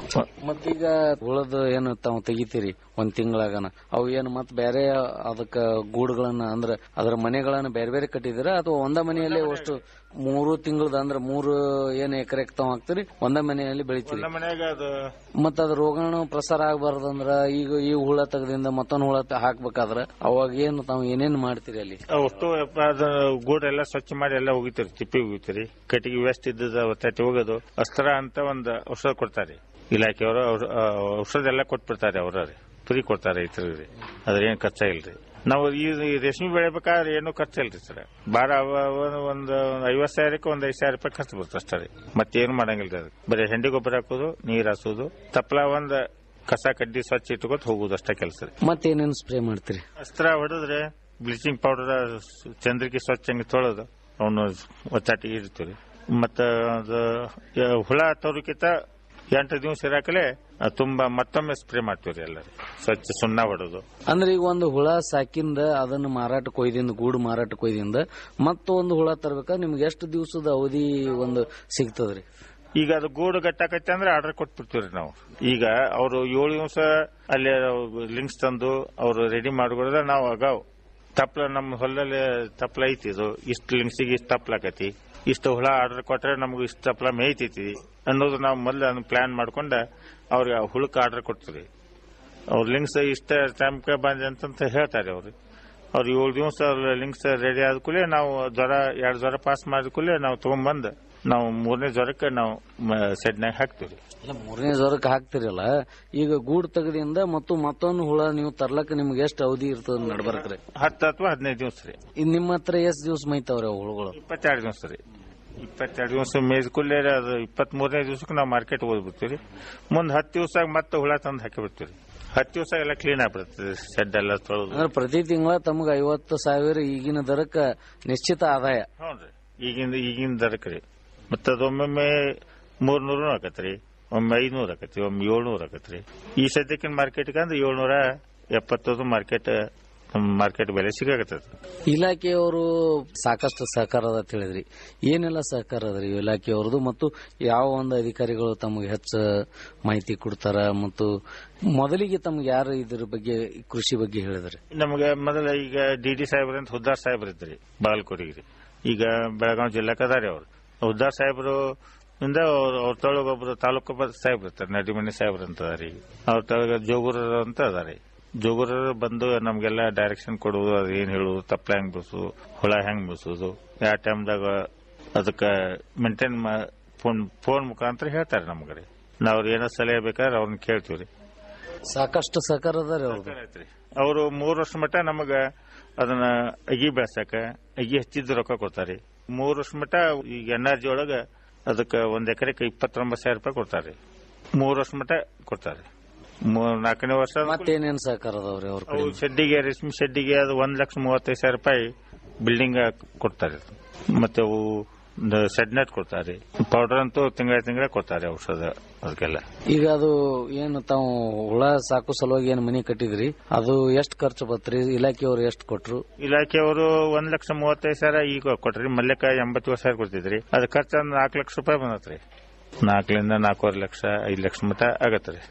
ಮತ್ತೀಗ ಉಳದ ಏನು ತಾವು ತೆಗಿತೀರಿ ಒಂದ್ ತಿಂಗಳಾಗನ ಅವು ಏನು ಮತ್ ಬೇರೆ ಅದಕ್ಕ ಗೂಡುಗಳನ್ನ ಅಂದ್ರ ಅದರ ಮನೆಗಳನ್ನ ಬೇರೆ ಬೇರೆ ಕಟ್ಟಿದಿರ ಅಥವಾ ಒಂದ ಮನೆಯಲ್ಲೇ ಅಷ್ಟು ಮೂರು ತಿಂಗಳದ ಅಂದ್ರ ಮೂರು ಏನ್ ಎಕರೆಕ್ ತಾವ್ ಹಾಕ್ತಿರಿ ಒಂದ ಮನೆಯಲ್ಲಿ ಬೆಳಿತೀರಿ
ನಮ್ಮ ಮನ್ಯಾಗ ಅದು
ಮತ್ತ ಅದ ರೋಗಾಣು ಪ್ರಸಾರ ಆಗಬಾರ್ದಂದ್ರ ಈಗ ಈ ಹುಳ ತೆಗದಿಂದ ಮತ್ತೊಂದ್ ಹುಳ ತ- ಹಾಕ್ಬೇಕಾದ್ರ ಅವಾಗ ಏನು ತಾವು ಏನೇನ್ ಮಾಡ್ತೀರಿ ಅಲ್ಲಿ
ಅಷ್ಟು ಅದು ಗೂಡು ಎಲ್ಲ ಸ್ವಚ್ಛ ಮಾಡಿ ಎಲ್ಲ ಹೋಗಿತೀರಿ ತಿಪ್ಪಿ ಹೋಗಿತೀರಿ ಕಟ್ಟಿಗೆ ವೇಸ್ಟ್ ಇದ್ದದ ತಟ್ಟಿ ಹೋಗೋದು ಅಸ್ತ್ರ ಅಂತ ಒಂದು ಔಷಧ ಕೊಡ್ತಾರೆ ಇಲಾಖೆಯವರು ಔಷ- ಆ, ಔಷಧ ಎಲ್ಲ ಕೊಟ್ಬಿಡ್ತಾರೆ ಅವ್ರ ಫ್ರೀ ಕೊಡ್ತಾರೆ ರೈತರಿಗೆ ಅದ್ರೇನು ಖರ್ಚಾಗಿಲ್ರಿ ನಾವು ಈ ಈ ರೇಷ್ಮೆ ಬೆಳಿಬೇಕಾದ್ರೆ ಏನು ಖರ್ಚಿಲ್ರಿ ಸರ್ ಬಾರ ಒಂದು ಒಂದು ಐವತ್ತು ಸಾವಿರಕ್ಕೆ ಒಂದ್ ಐದು ಸಾವಿರ ರೂಪಾಯಿ ಖರ್ಚು ಬರುತ್ತೆ ಅಷ್ಟೇ ರೀ ಮತ್ತೇನು ಮಾಡಂಗಿಲ್ರಿ ಅದು ಬರೀ ಹೆಂಡಿ ಗೊಬ್ಬರ ಹಾಕೋದು ನೀರ್ ಹಾಸೋದು ತಪ್ಪಲ ಒಂದ್ ಕಸ ಕಡ್ಡಿ ಸ್ವಚ್ಛ ಇಟ್ಕೊತ ಹೋಗುದು ಅಷ್ಟೇ ಕೆಲಸ ರೀ
ಮತ್ತೇನೇನ್ ಸ್ಪ್ರೇ ಮಾಡ್ತೀರಿ
ಅಸ್ತ್ರ ಹೊಡೆದ್ರೆ ಬ್ಲೀಚಿಂಗ್ ಪೌಡರ್ ಚಂದ್ರಿಕೆ ಸ್ವಚ್ಛ ಹಂಗೆ ತೊಳೆದು ಅವನು ಒಚ್ಚಾಟಿಗೆ ಇಡ್ತೀವಿ ಮತ್ತ ಅದು ಯ- ಹುಳ ತೋರಕ್ಕಿಂತ ಎಂಟು ದಿವಸ ಇರಾಕಲೆ ಅದ್ ತುಂಬಾ ಮತ್ತೊಮ್ಮೆ ಸ್ಪ್ರೇ ಮಾಡ್ತೀವ್ರಿ ಎಲ್ಲರೂ ಸ್ವಚ್ಛ ಸುಣ್ಣ ಹೊಡೆದು
ಅಂದ್ರೆ ಈಗ ಒಂದು ಹುಳ ಸಾಕಿಂದ ಅದನ್ನ ಮಾರಾಟ ಕೊಯ್ದಿಂದ ಗೂಡು ಮಾರಾಟ ಕೊಯ್ದಿಂದ ಮತ್ತೊಂದು ಹುಳ ತರ್ಬೇಕಾದ್ರೆ ನಿಮ್ಗೆ ಎಷ್ಟು ದಿವಸದ ಅವಧಿ ಒಂದು ಸಿಗ್ತದ್ರಿ
ಈಗ ಅದು ಗೂಡು ಗಟ್ಟಾಕತ್ತೆ ಅಂದ್ರೆ ಆರ್ಡರ್ ಕೊಟ್ಬಿಡ್ತೀವ್ರಿ ನಾವು ಈಗ ಅವರು ಏಳು ದಿವಸ ಅಲ್ಲಿ ಲಿಂಕ್ಸ್ ತಂದು ಅವರು ರೆಡಿ ಮಾಡ್ಕೊಡ್ರೆ ನಾವು ಅಗಾವ್ ತಪ್ಲ ನಮ್ಮ ಹೊಲದಲ್ಲಿ ತಪ್ಲ ಐತಿ ಇದು ಇಷ್ಟು ಲಿಂಕ್ಸಿಗೆ ಇಷ್ಟು ತಪ್ಲ ಆಕತಿ ಇಷ್ಟು ಹುಳ ಆರ್ಡರ್ ಕೊಟ್ರೆ ನಮ್ಗೆ ಇಷ್ಟು ತಪ್ಲ ಮೇಯ್ತೈತಿ ಅನ್ನೋದು ನಾವು ಮೊದಲು ಅದನ್ನ ಪ್ಲಾನ್ ಮಾಡ್ಕೊಂಡ ಅವ್ರಿಗೆ ಆ ಹುಳಕ್ಕೆ ಆರ್ಡರ್ ಕೊಡ್ತೀವಿ ಅವ್ರ ಲಿಂಕ್ಸ್ ಇಷ್ಟ ಟೈಮ್ಗೆ ಬಂದೆ ಅಂತಂತ ಹೇಳ್ತಾರೆ ಅವ್ರು ಅವ್ರು ಏಳು ದಿವಸ ಲಿಂಕ್ಸ್ ರೆಡಿ ಆದ ಕೂಡಲೇ ನಾವು ಜ್ವರ ಎರಡು ಜ್ವರ ಪಾಸ್ ಮಾಡಿದ ಕೂಡಲೇ ನಾವು ತಗೊಂಡ್ಬಂದು ನಾವು ಮೂರನೇ ಜ್ವರಕ್ಕೆ ನಾವು ಸೆಡ್ನಾಗ ಹಾಕ್ತೀವಿ
ಇಲ್ಲ ಮೂರನೇ ಜ್ವರಕ್ಕೆ ಹಾಕ್ತಿರಲ್ಲ ಈಗ ಗೂಡು ತೆಗದಿಂದ ಮತ್ತು ಮತ್ತೊಂದು ಹುಳ ನೀವು ತರ್ಲಕ್ಕ ನಿಮ್ಗೆ ಎಷ್ಟು ಅವಧಿ ಇರ್ತದ ನಡ್ಬರ್ಕ್ರಿ
ಹತ್ತು ಅಥವಾ ಹದಿನೈದು ದಿವಸ ರೀ
ಇನ್ ನಿಮ್ಮ ಹತ್ರ ಎಷ್ಟು ದಿವಸ ಮೈತಾವ್ರಿ ಅವು ಹುಳುಗಳು
ಇಪ್ಪತ್ತೆರಡು ದಿವಸ ರೀ ಇಪ್ಪತ್ತೆರಡು ದಿವಸ ಮೇಯ್ದ ಕೂಡಲೇ ಅದು ಇಪ್ಪತ್ತ್ ಮೂರನೇ ದಿವಸಕ್ಕೆ ನಾವು ಮಾರ್ಕೆಟ್ ಹೋಗ್ಬಿಡ್ತೀವಿ ಮುಂದೆ ಹತ್ತು ದಿವಸ ಮತ್ತೆ ಹುಳ ತಂದು ಹಾಕಿಬಿಡ್ತೀವಿ ಹತ್ತು ದಿವಸ ಎಲ್ಲ ಕ್ಲೀನ್ ಆಗ್ಬಿಡುತ್ತೆ ಶೆಡ್ ಎಲ್ಲ ತೊಳೆದು
ಅಂದ್ರೆ ಪ್ರತಿ ತಿಂಗಳ ತಮ್ಗೆ ಐವತ್ತು ಸಾವಿರ ಈಗಿನ ದರಕ್ಕ ನಿಶ್ಚಿತ ಆದಾಯ
ಹ್ಞೂ ಈಗಿಂದ ಈಗಿನ ದರಕ್ಕೆ ರೀ ಮತ್ತೆ ಅದೊಮ್ಮೊಮ್ಮೆ ಮೂರ್ನೂರು ಆಕತ್ರಿ ಒಮ್ಮೆ ಐನೂರು ಆಕತಿ ಒಮ್ಮೆ ಏಳ್ನೂರು ಆಕತ್ರಿ ಈ ಸದ್ಯಕ್ಕಿನ ಮಾರ್ಕೆಟ್ಗೆ ಅಂದ್ರೆ ಏಳ್ನೂರ ಎಪ್ಪತ್ತೊಂದು ಮಾರ್ಕೆಟ್ ಮಾರ್ಕೆಟ್ ಬೆಲೆ ಸಿಗಾಕತ್ತದ
ಇಲಾಖೆಯವರು ಸಾಕಷ್ಟು ಸಹಕಾರ ಅದ ಅಂತ ಹೇಳಿದ್ರಿ ಏನೆಲ್ಲ ಸಹಕಾರ ಅದ್ರಿ ಇಲಾಖೆಯವ್ರದ್ದು ಮತ್ತು ಯಾವ ಒಂದು ಅಧಿಕಾರಿಗಳು ತಮಗೆ ಹೆಚ್ಚು ಮಾಹಿತಿ ಕೊಡ್ತಾರ ಮತ್ತು ಮೊದಲಿಗೆ ತಮ್ಗೆ ಯಾರು ಇದ್ರ ಬಗ್ಗೆ ಕೃಷಿ ಬಗ್ಗೆ ಹೇಳಿದ್ರಿ
ನಮಗೆ ಮೊದಲ ಈಗ ಡಿ ಡಿ ಸಾಹೇಬ್ರ ಅಂತ ಹುದ್ದಾರ್ ಸಾಹೇಬ್ರ ಇದ್ರಿ ಬಾಗಲಕೋಟಿಗೆ ರೀ ಈಗ ಬೆಳಗಾವಿ ಜಿಲ್ಲಾಕ್ ಅದಾರಿ ಅವ್ರು ಹುದ್ದಾರ್ ಸಾಹೇಬ್ರು ಇಂದ ಅವ್ರ ಅವ್ರ ತೊಳಗ ಒಬ್ರು ತಾಲೂಕು ಬ- ಸಾಹೇಬ್ರು ಇರ್ತಾರೆ ನಡಿಮಣಿ ಸಾಹೇಬ್ರು ಅಂತ ಅದಾರಿ ಅವ್ರ ತೊಳಗ ಜೋಗುರ ಅಂತ ಅದಾರಿ ಜೋಗುರ ಬಂದು ನಮ್ಗೆಲ್ಲ ಡೈರೆಕ್ಷನ್ ಕೊಡುವುದು ಅದು ಏನ್ ಹೇಳುದು ತಪ್ಪಲ ಹೆಂಗ್ ಬಿಡಿಸೋದು ಹುಳ ಹೆಂಗ್ ಬಿಡಿಸೋದು ಯಾವ ಟೈಮ್ದಾಗ ಅದಕ್ಕೆ ಮೇಂಟೈನ್ ಫೋನ್ ಫೋನ್ ಮುಖಾಂತರ ಹೇಳ್ತಾರೆ ನಮ್ಗೆ ರೀ ನಾವ್ ಅವ್ರ ಏನೋ ಸಲಹೆ ಬೇಕಾದ್ರೆ ಅವ್ರನ್ನ ಕೇಳ್ತೀವಿ ರೀ
ಸಾಕಷ್ಟು ಸಹಕಾರ ಅದ ರೀ ಅವ್ರದ್ದು
ಅವರು ಮೂರು ವರ್ಷ ಮಟ್ಟ ನಮಗ ಅದನ್ನ ಅಗಿ ಬೆಳ್ಸಾಕ ಅಗಿ ಹಚ್ಚಿದ ರೊಕ್ಕ ಕೊಡ್ತಾರೆ ಮೂರು ವರ್ಷ ಮಟ್ಟ ಈಗ ಎನ್ ಆರ್ ಜಿ ಒಳಗ ಅದಕ್ಕೆ ಒಂದ್ ಎಕರೆಗೆ ಇಪ್ಪತ್ತೊಂಬತ್ತು ಸಾವಿರ ರೂಪಾಯಿ ಕೊಡ್ತಾರೆ ಮೂರು ವರ್ಷ ಮಟ್ಟ ಕೊಡ್ತಾರೆ ಮೂರ್- ನಾಲ್ಕನೇ ವರ್ಷ
ಮತ್ತೇನೇನ್ ಸಹಕಾರ ಅದಾವ್ರಿ ಅವ್ರ
ಅವು
ಕಡೆ
ಶೆಡ್ಡಿಗೆ ರೇಷ್ಮೆ ಶೆಡ್ಡಿಗೆ ಅದು ಒಂದ್ ಲಕ್ಷ ಮೂವತ್ತೈದು ಸಾವಿರ ರೂಪಾಯಿ ಬಿಲ್ಡಿಂಗ್ ಕೊಡ್ತಾರೆ ಮತ್ತೆ ಅವು ಶೆಡ್ ನೆಟ್ ಕೊಡ್ತಾರೆ ಪೌಡರ್ ಅಂತೂ ತಿಂಗಳ ತಿಂಗಳ ಕೊಡ್ತಾರೆ ಔಷಧ ಅದಕ್ಕೆಲ್ಲ
ಈಗ ಅದು ಏನು ತಾವು ಹುಳ ಸಾಕು ಸಲುವಾಗಿ ಏನ್ ಮನಿ ಕಟ್ಟಿದ್ರಿ ಅದು ಎಷ್ಟು ಖರ್ಚು ಬತ್ರಿ ಇಲಾಖೆಯವ್ರು ಎಷ್ಟು ಕೊಟ್ರು
ಇಲಾಖೆಯವರು ಒಂದ್ ಲಕ್ಷ ಮೂವತ್ತೈದು ಸಾವಿರ ಈಗ ಕೊಟ್ರಿ ಮಲ್ಯಕ ಎಂಬತ್ತೇಳು ಸಾವಿರ ಕೊಡ್ತಿದ್ರಿ ಅದ್ ಖರ್ಚು ಒಂದ್ ನಾಲ್ಕು ಲಕ್ಷ ರೂಪಾಯಿ ಬಂದತ್ರಿ ನಾಲ್ಕರಿಂದ ನಾಲ್ಕೂವರೆ ಲಕ್ಷ ಐದು ಲಕ್ಷ ಮಟ್ಟ ಆಗತ್ರಿ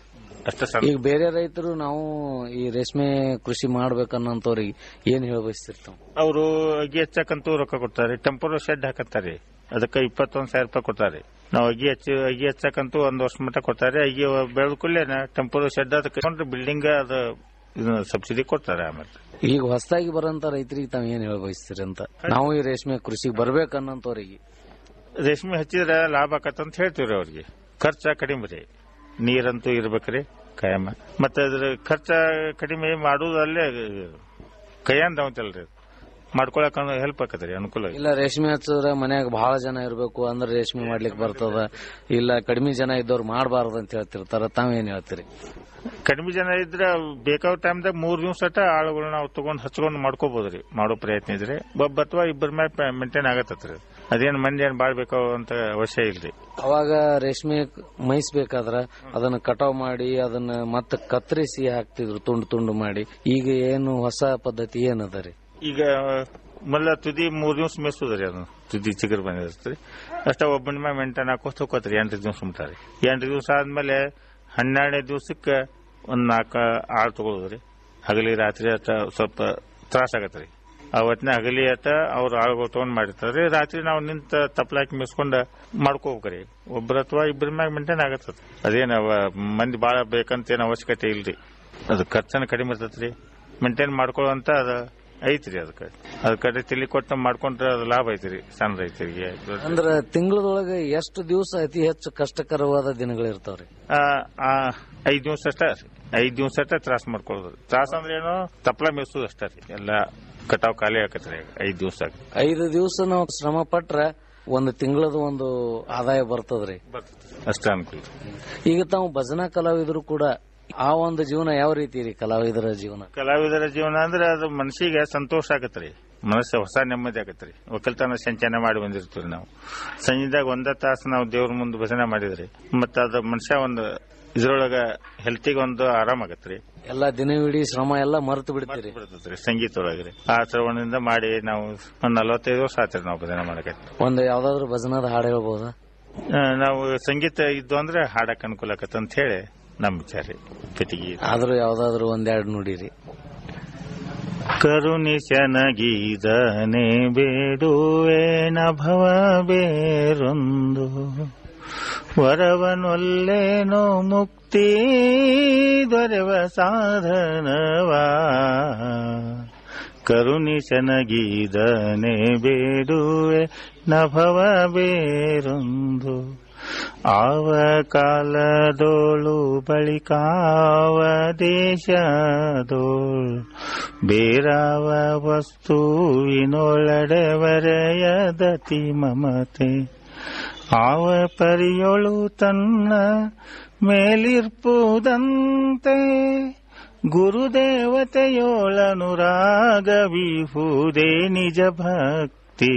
ಅಷ್ಟ ಸಣ್ಣ
ಈಗ ಬೇರೆ ರೈತರು ನಾವು ಈ ರೇಷ್ಮೆ ಕೃಷಿ ಮಾಡ್ಬೇಕನ್ನೋಂತವ್ರಿಗೆ ಏನ್ ಹೇಳ ಬಯಸ್ತಿರ್ತಾವ
ಅವರು ಅಗಿ ಹಚ್ಚಕಂತೂ ರೊಕ್ಕ ಕೊಡ್ತಾರೆ ಟೆಂಪೋರ್ ಶೆಡ್ ಹಾಕತ್ತಾರೆ ಅದಕ್ಕೆ ಇಪ್ಪತ್ತೊಂದ್ ಸಾವಿರ ರೂಪಾಯಿ ಕೊಡ್ತಾರೆ ನಾವು ಅಗಿ ಹಚ್ಚಿ ಅಗಿ ಹಚ್ಚಕಂತೂ ಒಂದ್ ವರ್ಷ ಮಟ್ಟ ಕೊಡ್ತಾರೆ ಅಗಿ ಬೆಳೆದ ಕೂಡಲೇ ಟೆಂಪೋರ್ ಶೆಡ್ ಅದಕ್ಕೆ ಬಿಲ್ಡಿಂಗ್ ಅದು ಸಬ್ಸಿಡಿ ಕೊಡ್ತಾರೆ ಆಮೇಲೆ
ಈಗ ಹೊಸದಾಗಿ ಬರೋಂತ ರೈತರಿಗೆ ತಾವ್ ಏನ್ ಹೇಳ ಬಯಸ್ತೀರಿ ಅಂತ ನಾವು ಈ ರೇಷ್ಮೆ ಕೃಷಿಗೆ ಬರ್ಬೇಕನ್ನೋಂತವ್ರಿಗೆ
ರೇಷ್ಮೆ ಹಚ್ಚಿದ್ರೆ ಲಾಭ ಆಕತ್ತಂತ ಹೇಳ್ತೀವ್ರಿ ಅವ್ರಿಗೆ ಖರ್ಚ ಕಡಿಮೆ ರೀ ನೀರಂತೂ ಇರ್ಬೇಕ್ರಿ ಕಾಯಮ ಮತ್ತೆ ಅದ್ರ ಖರ್ಚ ಕಡಿಮೆ ಮಾಡುವುದಲ್ಲೇ ಕೈಯಂದ ಅವತ್ತಲ್ರಿ ಮಾಡ್ಕೊಳಕ ಹೆಲ್ಪ್ ಆಕತ್ರಿ ಅನುಕೂಲ ಐತಿ.
ಇಲ್ಲ ರೇಷ್ಮೆ ಹಚ್ಚಿದ್ರೆ ಮನ್ಯಾಗ ಬಹಳ ಜನ ಇರ್ಬೇಕು ಅಂದ್ರೆ ರೇಷ್ಮೆ ಮಾಡ್ಲಿಕ್ಕೆ ಬರ್ತದ ಇಲ್ಲ ಕಡಿಮೆ ಜನ ಇದ್ದವ್ರು ಮಾಡಬಾರ್ದು ಅಂತ ಹೇಳ್ತಿರ್ತಾರ ತಾವೇನ್ ಹೇಳ್ತೀರಿ
ಕಡಿಮೆ ಜನ ಇದ್ರೆ ಬೇಕಾದ ಟೈಮ್ದಾಗ ಮೂರ್ ದಿವಸ ಅಟ ಆಳುಗಳನ್ನ ನಾವು ತಗೊಂಡ್ ಹಚ್ಕೊಂಡ್ ಮಾಡ್ಕೋಬಹುದ್ರಿ ಮಾಡೋ ಪ್ರಯತ್ನ ಇದ್ರೆ ಒಬ್ಬ ಅಥವಾ ಇಬ್ಬರ ಮೇಲೆ ಮೇಂಟೈನ್ ಆಗತ್ತತ್ರಿ ಅದೇನ್ ಮಂದಿ ಏನ್ ಬಾಳ್ ಬೇಕಾವ ಅಂತ ಅವಶ್ಯ ಇಲ್ರಿ
ಅವಾಗ ರೇಷ್ಮೆ ಮೈಸ್ಬೇಕಾದ್ರ ಅದನ್ನ ಕಟಾವ್ ಮಾಡಿ ಅದನ್ನ ಮತ್ತೆ ಕತ್ತರಿಸಿ ಹಾಕ್ತಿದ್ರು ತುಂಡು ತುಂಡು ಮಾಡಿ ಈಗ ಏನು ಹೊಸ ಪದ್ಧತಿ ಏನದ ರೀ
ಈಗ ಮೊದಲ ತುದಿ ಮೂರ್ ದಿವಸ ಮೇಯಿಸೋದ್ರಿ ಅದು ತುದಿ ಚಿಗುರು ಬಂದಿರ್ತರಿ ಅಷ್ಟ ಒಬ್ಬನ ಮೇಲೆ ಮೇಂಟೈನ್ ಹಾಕೋತ ಹೋಗೋತ್ರಿ ಎಂಟು ದಿವಸ ಮುಟ್ಟಾರಿ ಎಂಟು ದಿವಸ ಆದ್ಮೇಲೆ ಹನ್ನೆರಡನೇ ದಿವಸಕ್ಕೆ ಒಂದ್ ನಾಲ್ಕು ಆಳ್ ತಗೊಳೋದ್ರಿ ಹಗಲಿ ರಾತ್ರಿ ಅಟ ಸ್ವಲ್ಪ ತ್ರಾಸ ಆಗತ್ರಿ ಅವತ್ತಿನ ಹಗಲಿ ಅಟ ಅವ್ರ ಆಳುಗಳು ತಗೊಂಡ್ ಮಾಡಿರ್ತಾರ್ರಿ ರಾತ್ರಿ ನಾವು ನಿಂತ ತಪ್ಲಾಕಿ ಮಿಸ್ಕೊಂಡ ಮಾಡ್ಕೋಬೇಕ್ರಿ ಒಬ್ರ ಅಥವಾ ಇಬ್ಬರ ಮ್ಯಾಗ ಮೇಂಟೈನ್ ಆಗತ್ತದ ಅದೇನ ಮಂದಿ ಬಾಳ ಬೇಕಂತ ಏನ್ ಅವಶ್ಯಕತೆ ಇಲ್ರಿ ಅದು ಖರ್ಚನ ಕಡಿಮೆ ಇರ್ತೈತ್ರಿ ಮೇಂಟೈನ್ ಮಾಡ್ಕೊಳ್ಳುವಂತ ಅದ ಐತ್ರಿ ಅದಕ್ಕೆ ಅದಕ್ಕೆ ತಿಳಿ ಕೊಟ್ಟು ಮಾಡ್ಕೊಂಡ್ರೆ ಅದು ಲಾಭ ಐತ್ರಿ ಸಣ್ಣ ರೈತರಿಗೆ
ಅಂದ್ರ ತಿಂಗಳದೊಳಗೆ ಎಷ್ಟು ದಿವಸ ಅತಿ ಹೆಚ್ಚು ಕಷ್ಟಕರವಾದ ದಿನಗಳಿರ್ತಾವ್ರಿ
ಆ, ಆ, ಐದ್ ದಿವಸ ಅಷ್ಟ ರೀ ಐದ್ ದಿವಸ ಅಷ್ಟ ತ್ರಾಸ ಮಾಡ್ಕೊಳ್ಳೋದು ತ್ರಾಸ ಅಂದ್ರೆ ಏನು ತಪ್ಪಲ ಮೇಸೋದು ಅಷ್ಟ ರೀ ಎಲ್ಲ ಕಟಾವ್ ಖಾಲಿ ಆಕತ್ರಿ ಐದ್ ದಿವಸ
ಐದು ದಿವಸ ನಾವು ಶ್ರಮ ಪಟ್ರ ಒಂದು ತಿಂಗಳದ ಒಂದು ಆದಾಯ ಬರ್ತದ್ರಿ
ಅಷ್ಟ ಅನುಕೂಲ
ಈಗ ತಾವು ಭಜನಾ ಕಲಾವಿದರು ಕೂಡ ಆ ಒಂದು ಜೀವನ ಯಾವ ರೀತಿ ರೀ ಕಲಾವಿದರ ಜೀವನ
ಕಲಾವಿದರ ಜೀವನ ಅಂದ್ರೆ ಅದು ಮನಸ್ಸಿಗೆ ಸಂತೋಷ ಆಗತ್ರಿ ಮನಸ್ಸು ಹೊಸ ನೆಮ್ಮದಿ ಆಗತ್ರಿ ಒಕ್ಕಲ್ತನ ಸಂಚಯನ ಮಾಡಿ ಬಂದಿರ್ತೀವಿ ನಾವು ಸಂಜೆದಾಗ ಒಂದ ತಾಸು ನಾವು ದೇವ್ರ ಮುಂದೆ ಭಜನೆ ಮಾಡಿದ್ರಿ ಮತ್ತ ಅದು ಮನುಷ್ಯ ಒಂದು ಇದ್ರೊಳಗ ಹೆಲ್ತಿಗೆ ಒಂದು ಆರಾಮ್ ಆಗತ್ರಿ
ಎಲ್ಲಾ ದಿನವಿಡೀ ಶ್ರಮ ಎಲ್ಲ ಮರೆತು ಬಿಡ್ತೀರಿ
ಬಿಡ್ತೈತ್ರಿ ಸಂಗೀತ ಒಳಗ್ರಿ ಆ ಶ್ರವಣದಿಂದ ಮಾಡಿ ನಾವು ಒಂದ್ ನಲವತ್ತೈದು ವರ್ಷ ಆತ್ರಿ ನಾವು ಭಜನೆ ಮಾಡಕತ್ತಿ
ಒಂದು ಯಾವ್ದಾದ್ರು ಭಜನದ ಹಾಡು ಹೇಳ್ಬೋದಾ
ಆ, ನಾವು ಸಂಗೀತ ಇದ್ದು ಅಂದ್ರೆ ಹಾಡಕ್ ಅನುಕೂಲ ಆಕತ್ತ ಅಂತ ಹೇಳಿ ನಮ್ ವಿಚಾರ ರೀ ಕಟಿಗಿ
ಆದ್ರೂ ಯಾವ್ದಾದ್ರು ಒಂದೆರಡು ನುಡಿರಿ
ಕರುಣಿಶನಗೀದನೆ ಬೇಡುವೆ ನಭವ ಬೇರೊಂದು ವರವನೊಲ್ಲೇನೋ ಮುಕ್ತಿ ದೊರೆವ ಸಾಧನವಾ ಕರುಣಿಶನಗೀದನೆ ಬೇಡುವೆ ನಭವ ಬೇರೊಂದು ಆವ ಕಾಲದೋಳು ಬಳಿಕಾವ ದೇಶದೋಳು ಬೇರಾವ ವಸ್ತುವಿನೊಳಡೆವರೆಯದತಿ ಮಮತೆ ಆವ ಪರಿಯೊಳು ತನ್ನ ಮೇಲಿರ್ಪುದಂತೆ ಗುರುದೇವತೆಯೋಳನುರಾಗವಿಹುದೇ ನಿಜ ಭಕ್ತಿ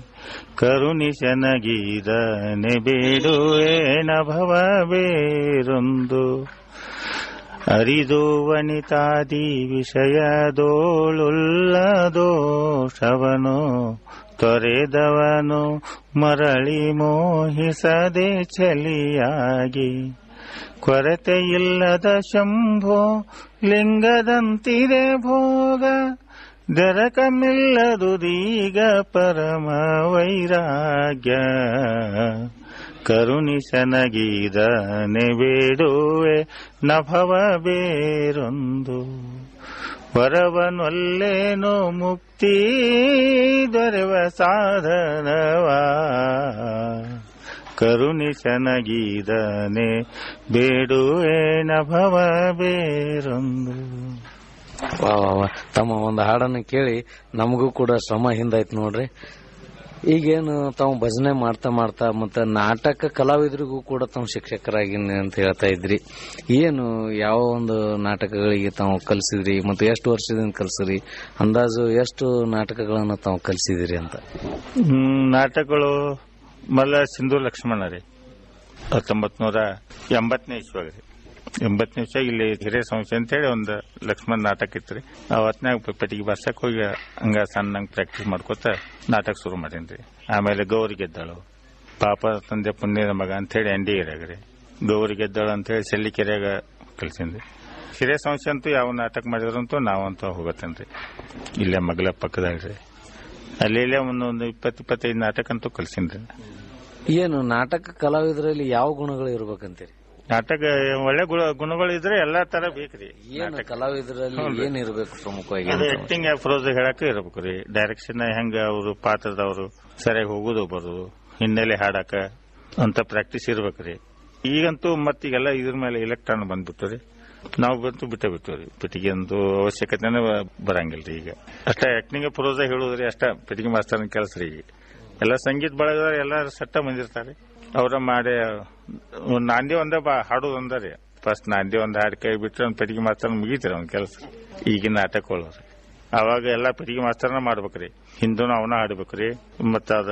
ಕರುಣಿಶನಗೀದನೆ ಬೇಡುವೆ ನಭವ ಬೇರೊಂದು ಅರಿದು ವನಿತಾದಿ ವಿಷಯದೋಳುಲ್ಲ ದೋಷವನು ತೊರೆದವನು ಮರಳಿ ಮೋಹಿಸದೆ ಚಲಿಯಾಗಿ ಕೊರತೆಯಿಲ್ಲದ ಶಂಭೋ ಲಿಂಗದಂತಿದೆ ಭೋಗ ದರಕಮಿಲ್ಲದುದೀಗ ಪರಮ ವೈರಾಗ್ಯ ಕರುಣಿಶನಗೀದನೆ ಬೇಡುವೆ ನಭವ ಬೇರೊಂದು ವರವನೊಲ್ಲೇನೋ ಮುಕ್ತಿ ದೊರೆವ ಸಾಧನವಾ ಕರುಣಿಶನಗೀದನೆ ಬೇಡುವೆ ನಭವ ಬೇರೊಂದು
ವಾ ವಾ ವಾ. ತಮ್ಮ ಒಂದು ಹಾಡನ್ನು ಕೇಳಿ ನಮಗೂ ಕೂಡ ಶ್ರಮ ಹಿಂದಾಯ್ತು ನೋಡ್ರಿ ಈಗೇನು ತಾವು ಭಜನೆ ಮಾಡ್ತಾ ಮಾಡ್ತಾ ಮತ್ತೆ ನಾಟಕ ಕಲಾವಿದರಿಗೂ ಕೂಡ ತಾವು ಶಿಕ್ಷಕರಾಗಿನಿ ಅಂತ ಹೇಳ್ತಾ ಇದ್ರಿ ಏನು ಯಾವ ಒಂದು ನಾಟಕಗಳಿಗೆ ತಾವು ಕಲಿಸಿದ್ರಿ ಮತ್ತು ಎಷ್ಟು ವರ್ಷದಿಂದ ಕಲಿಸಿದ್ರಿ ಅಂದಾಜು ಎಷ್ಟು ನಾಟಕಗಳನ್ನು ತಾವು ಕಲಿಸಿದಿರಿ ಅಂತ
ಹ್ಮ್, ನಾಟಕಗಳು ಮಲ್ಲ ಸಿಂಧು ಲಕ್ಷ್ಮಣ ರೀ ಹತ್ತೊಂಬತ್ ನೂರ ಎಂಬತ್ತನೇ ಇಸ್ವಾಗ ರೀ ಎಂಬತ್ತನೇ ಇಸ್ವಾಗ ಇಲ್ಲಿ ಹಿರಿಯ ಸಂಸ್ಥೆ ಅಂತ ಹೇಳಿ ಒಂದು ಲಕ್ಷ್ಮಣ್ ನಾಟಕ ಇತ್ರಿ ಅವತ್ನಾಗ ಪೆಟ್ಟಿಗೆ ಬರ್ಸಕ್ ಹೋಗಿ ಹಂಗ ಸಣ್ಣಂಗ್ ಪ್ರಾಕ್ಟೀಸ್ ಮಾಡ್ಕೊತ ನಾಟಕ ಶುರು ಮಾಡೀನ್ರಿ ಆಮೇಲೆ ಗೌರಿ ಗೆದ್ದಾಳು ಪಾಪ ತಂದೆ ಪುಣ್ಯದ ಮಗ ಅಂತ ಹೇಳಿ ಎಂಡಿ ರೀ ಗೌರಿ ಗೆದ್ದಾಳು ಅಂತ ಹೇಳಿ ಸೆಳ್ಳಿಕೆರೆಯಾಗ ಕಲ್ಸಿಂದ್ರಿ ಹಿರಿಯ ಸಂಸ್ಥೆ ಅಂತೂ ಯಾವ ನಾಟಕ ಮಾಡಿದ್ರಂತೂ ನಾವಂತೂ ಹೋಗತ್ತೇನ್ರಿ ಇಲ್ಲೇ ಮಗಳ ಪಕ್ಕದಾಗ್ರಿ ಅಲ್ಲಿ ಇಲ್ಲೇ ಒಂದೊಂದು ಇಪ್ಪತ್ತು ಇಪ್ಪತ್ತೈದು ನಾಟಕ ಅಂತೂ ಕಲ್ಸಿನ್ರಿ
ಏನು ನಾಟಕ ಕಲಾವಿದರಲ್ಲಿ ಯಾವ ಗುಣಗಳು ಇರ್ಬೇಕಂತೀರಿ
ನಾಟಕ ಒಳ್ಳೆ ಗುಣ- ಗುಣಗಳು ಇದ್ರೆ ಎಲ್ಲಾ ತರ ಬೇಕ್ರಿ
ಏನು ಕಲಾವಿದರಲ್ಲಿ ಏನ್ ಇರಬೇಕು ಪ್ರಮುಖವಾಗಿ
ಅದು
ಅಂತ?
ಆಕ್ಟಿಂಗ್ ಫ್ರೋಸ್ ಹೇಳಕ್ಕೆ ಇರ್ಬೇಕು ರೀ ಡೈರೆಕ್ಷನ್ ಹೆಂಗ ಅವರು ಪಾತ್ರದವರು ಸರಿಯಾಗಿ ಹೋಗೋದು ಬರೋದು ಹಿನ್ನೆಲೆ ಹಾಡಾಕ ಅಂತ ಪ್ರಾಕ್ಟೀಸ್ ಇರ್ಬೇಕ್ರಿ ಈಗಂತೂ ಮತ್ತೀಗೆಲ್ಲ ಇದ್ರ ಮೇಲೆ ಇಲೆಕ್ಟ್ರಾನ್ ಬಂದ್ಬಿಟ್ಟು ರೀ ನಾವು ಬಂತು ಬಿಟ್ಟೇ ಬಿಟ್ಟು ರೀ ಪೆಟ್ಟಿಗೆ ಅಂತೂ ಅವಶ್ಯಕತೆನೇ ಬರಂಗಿಲ್ರಿ ಈಗ ಅಷ್ಟೇ ಆಕ್ಟಿಂಗ್ ಪ್ರೋಸ ಹೇಳುದ್ರಿ ಅಷ್ಟ ಪೆಟ್ಟಿಗೆ ಮಾಸ್ತರ್ನ ಕೆಲಸ ರೀ ಈಗ ಎಲ್ಲ ಸಂಗೀತ ಬಳಗದವ್ರು ಎಲ್ಲ ಸಟ್ಟ ಬಂದಿರ್ತಾರೆ ಅವರ ಮಾಡಿ ಒಂದ್ ನಾಂದಿ ಒಂದೇ ಬಾ ಹಾಡೋದು ಒಂದ ರೀ ಫಸ್ಟ್ ನಾಂದಿ ಒಂದ್ ಹಾಡ್ ಕೈ ಬಿಟ್ರೆ ಒಂದ್ ಪೆಟ್ಟಿಗೆ ಮಾಸ್ತರ್ ಮುಗೀತಿರಿ ಅವ್ನ ಕೆಲಸ ಈಗಿನ ನಾಟಕಗಳು ಅವಾಗ ಎಲ್ಲಾ ಪೆಟ್ಟಿಗೆ ಮಾಸ್ತರ್ನ ಮಾಡ್ಬೇಕ್ರಿ ಹಿಂದೂನು ಅವನ ಹಾಡ್ಬೇಕ್ರಿ ಮತ್ತ ಅದ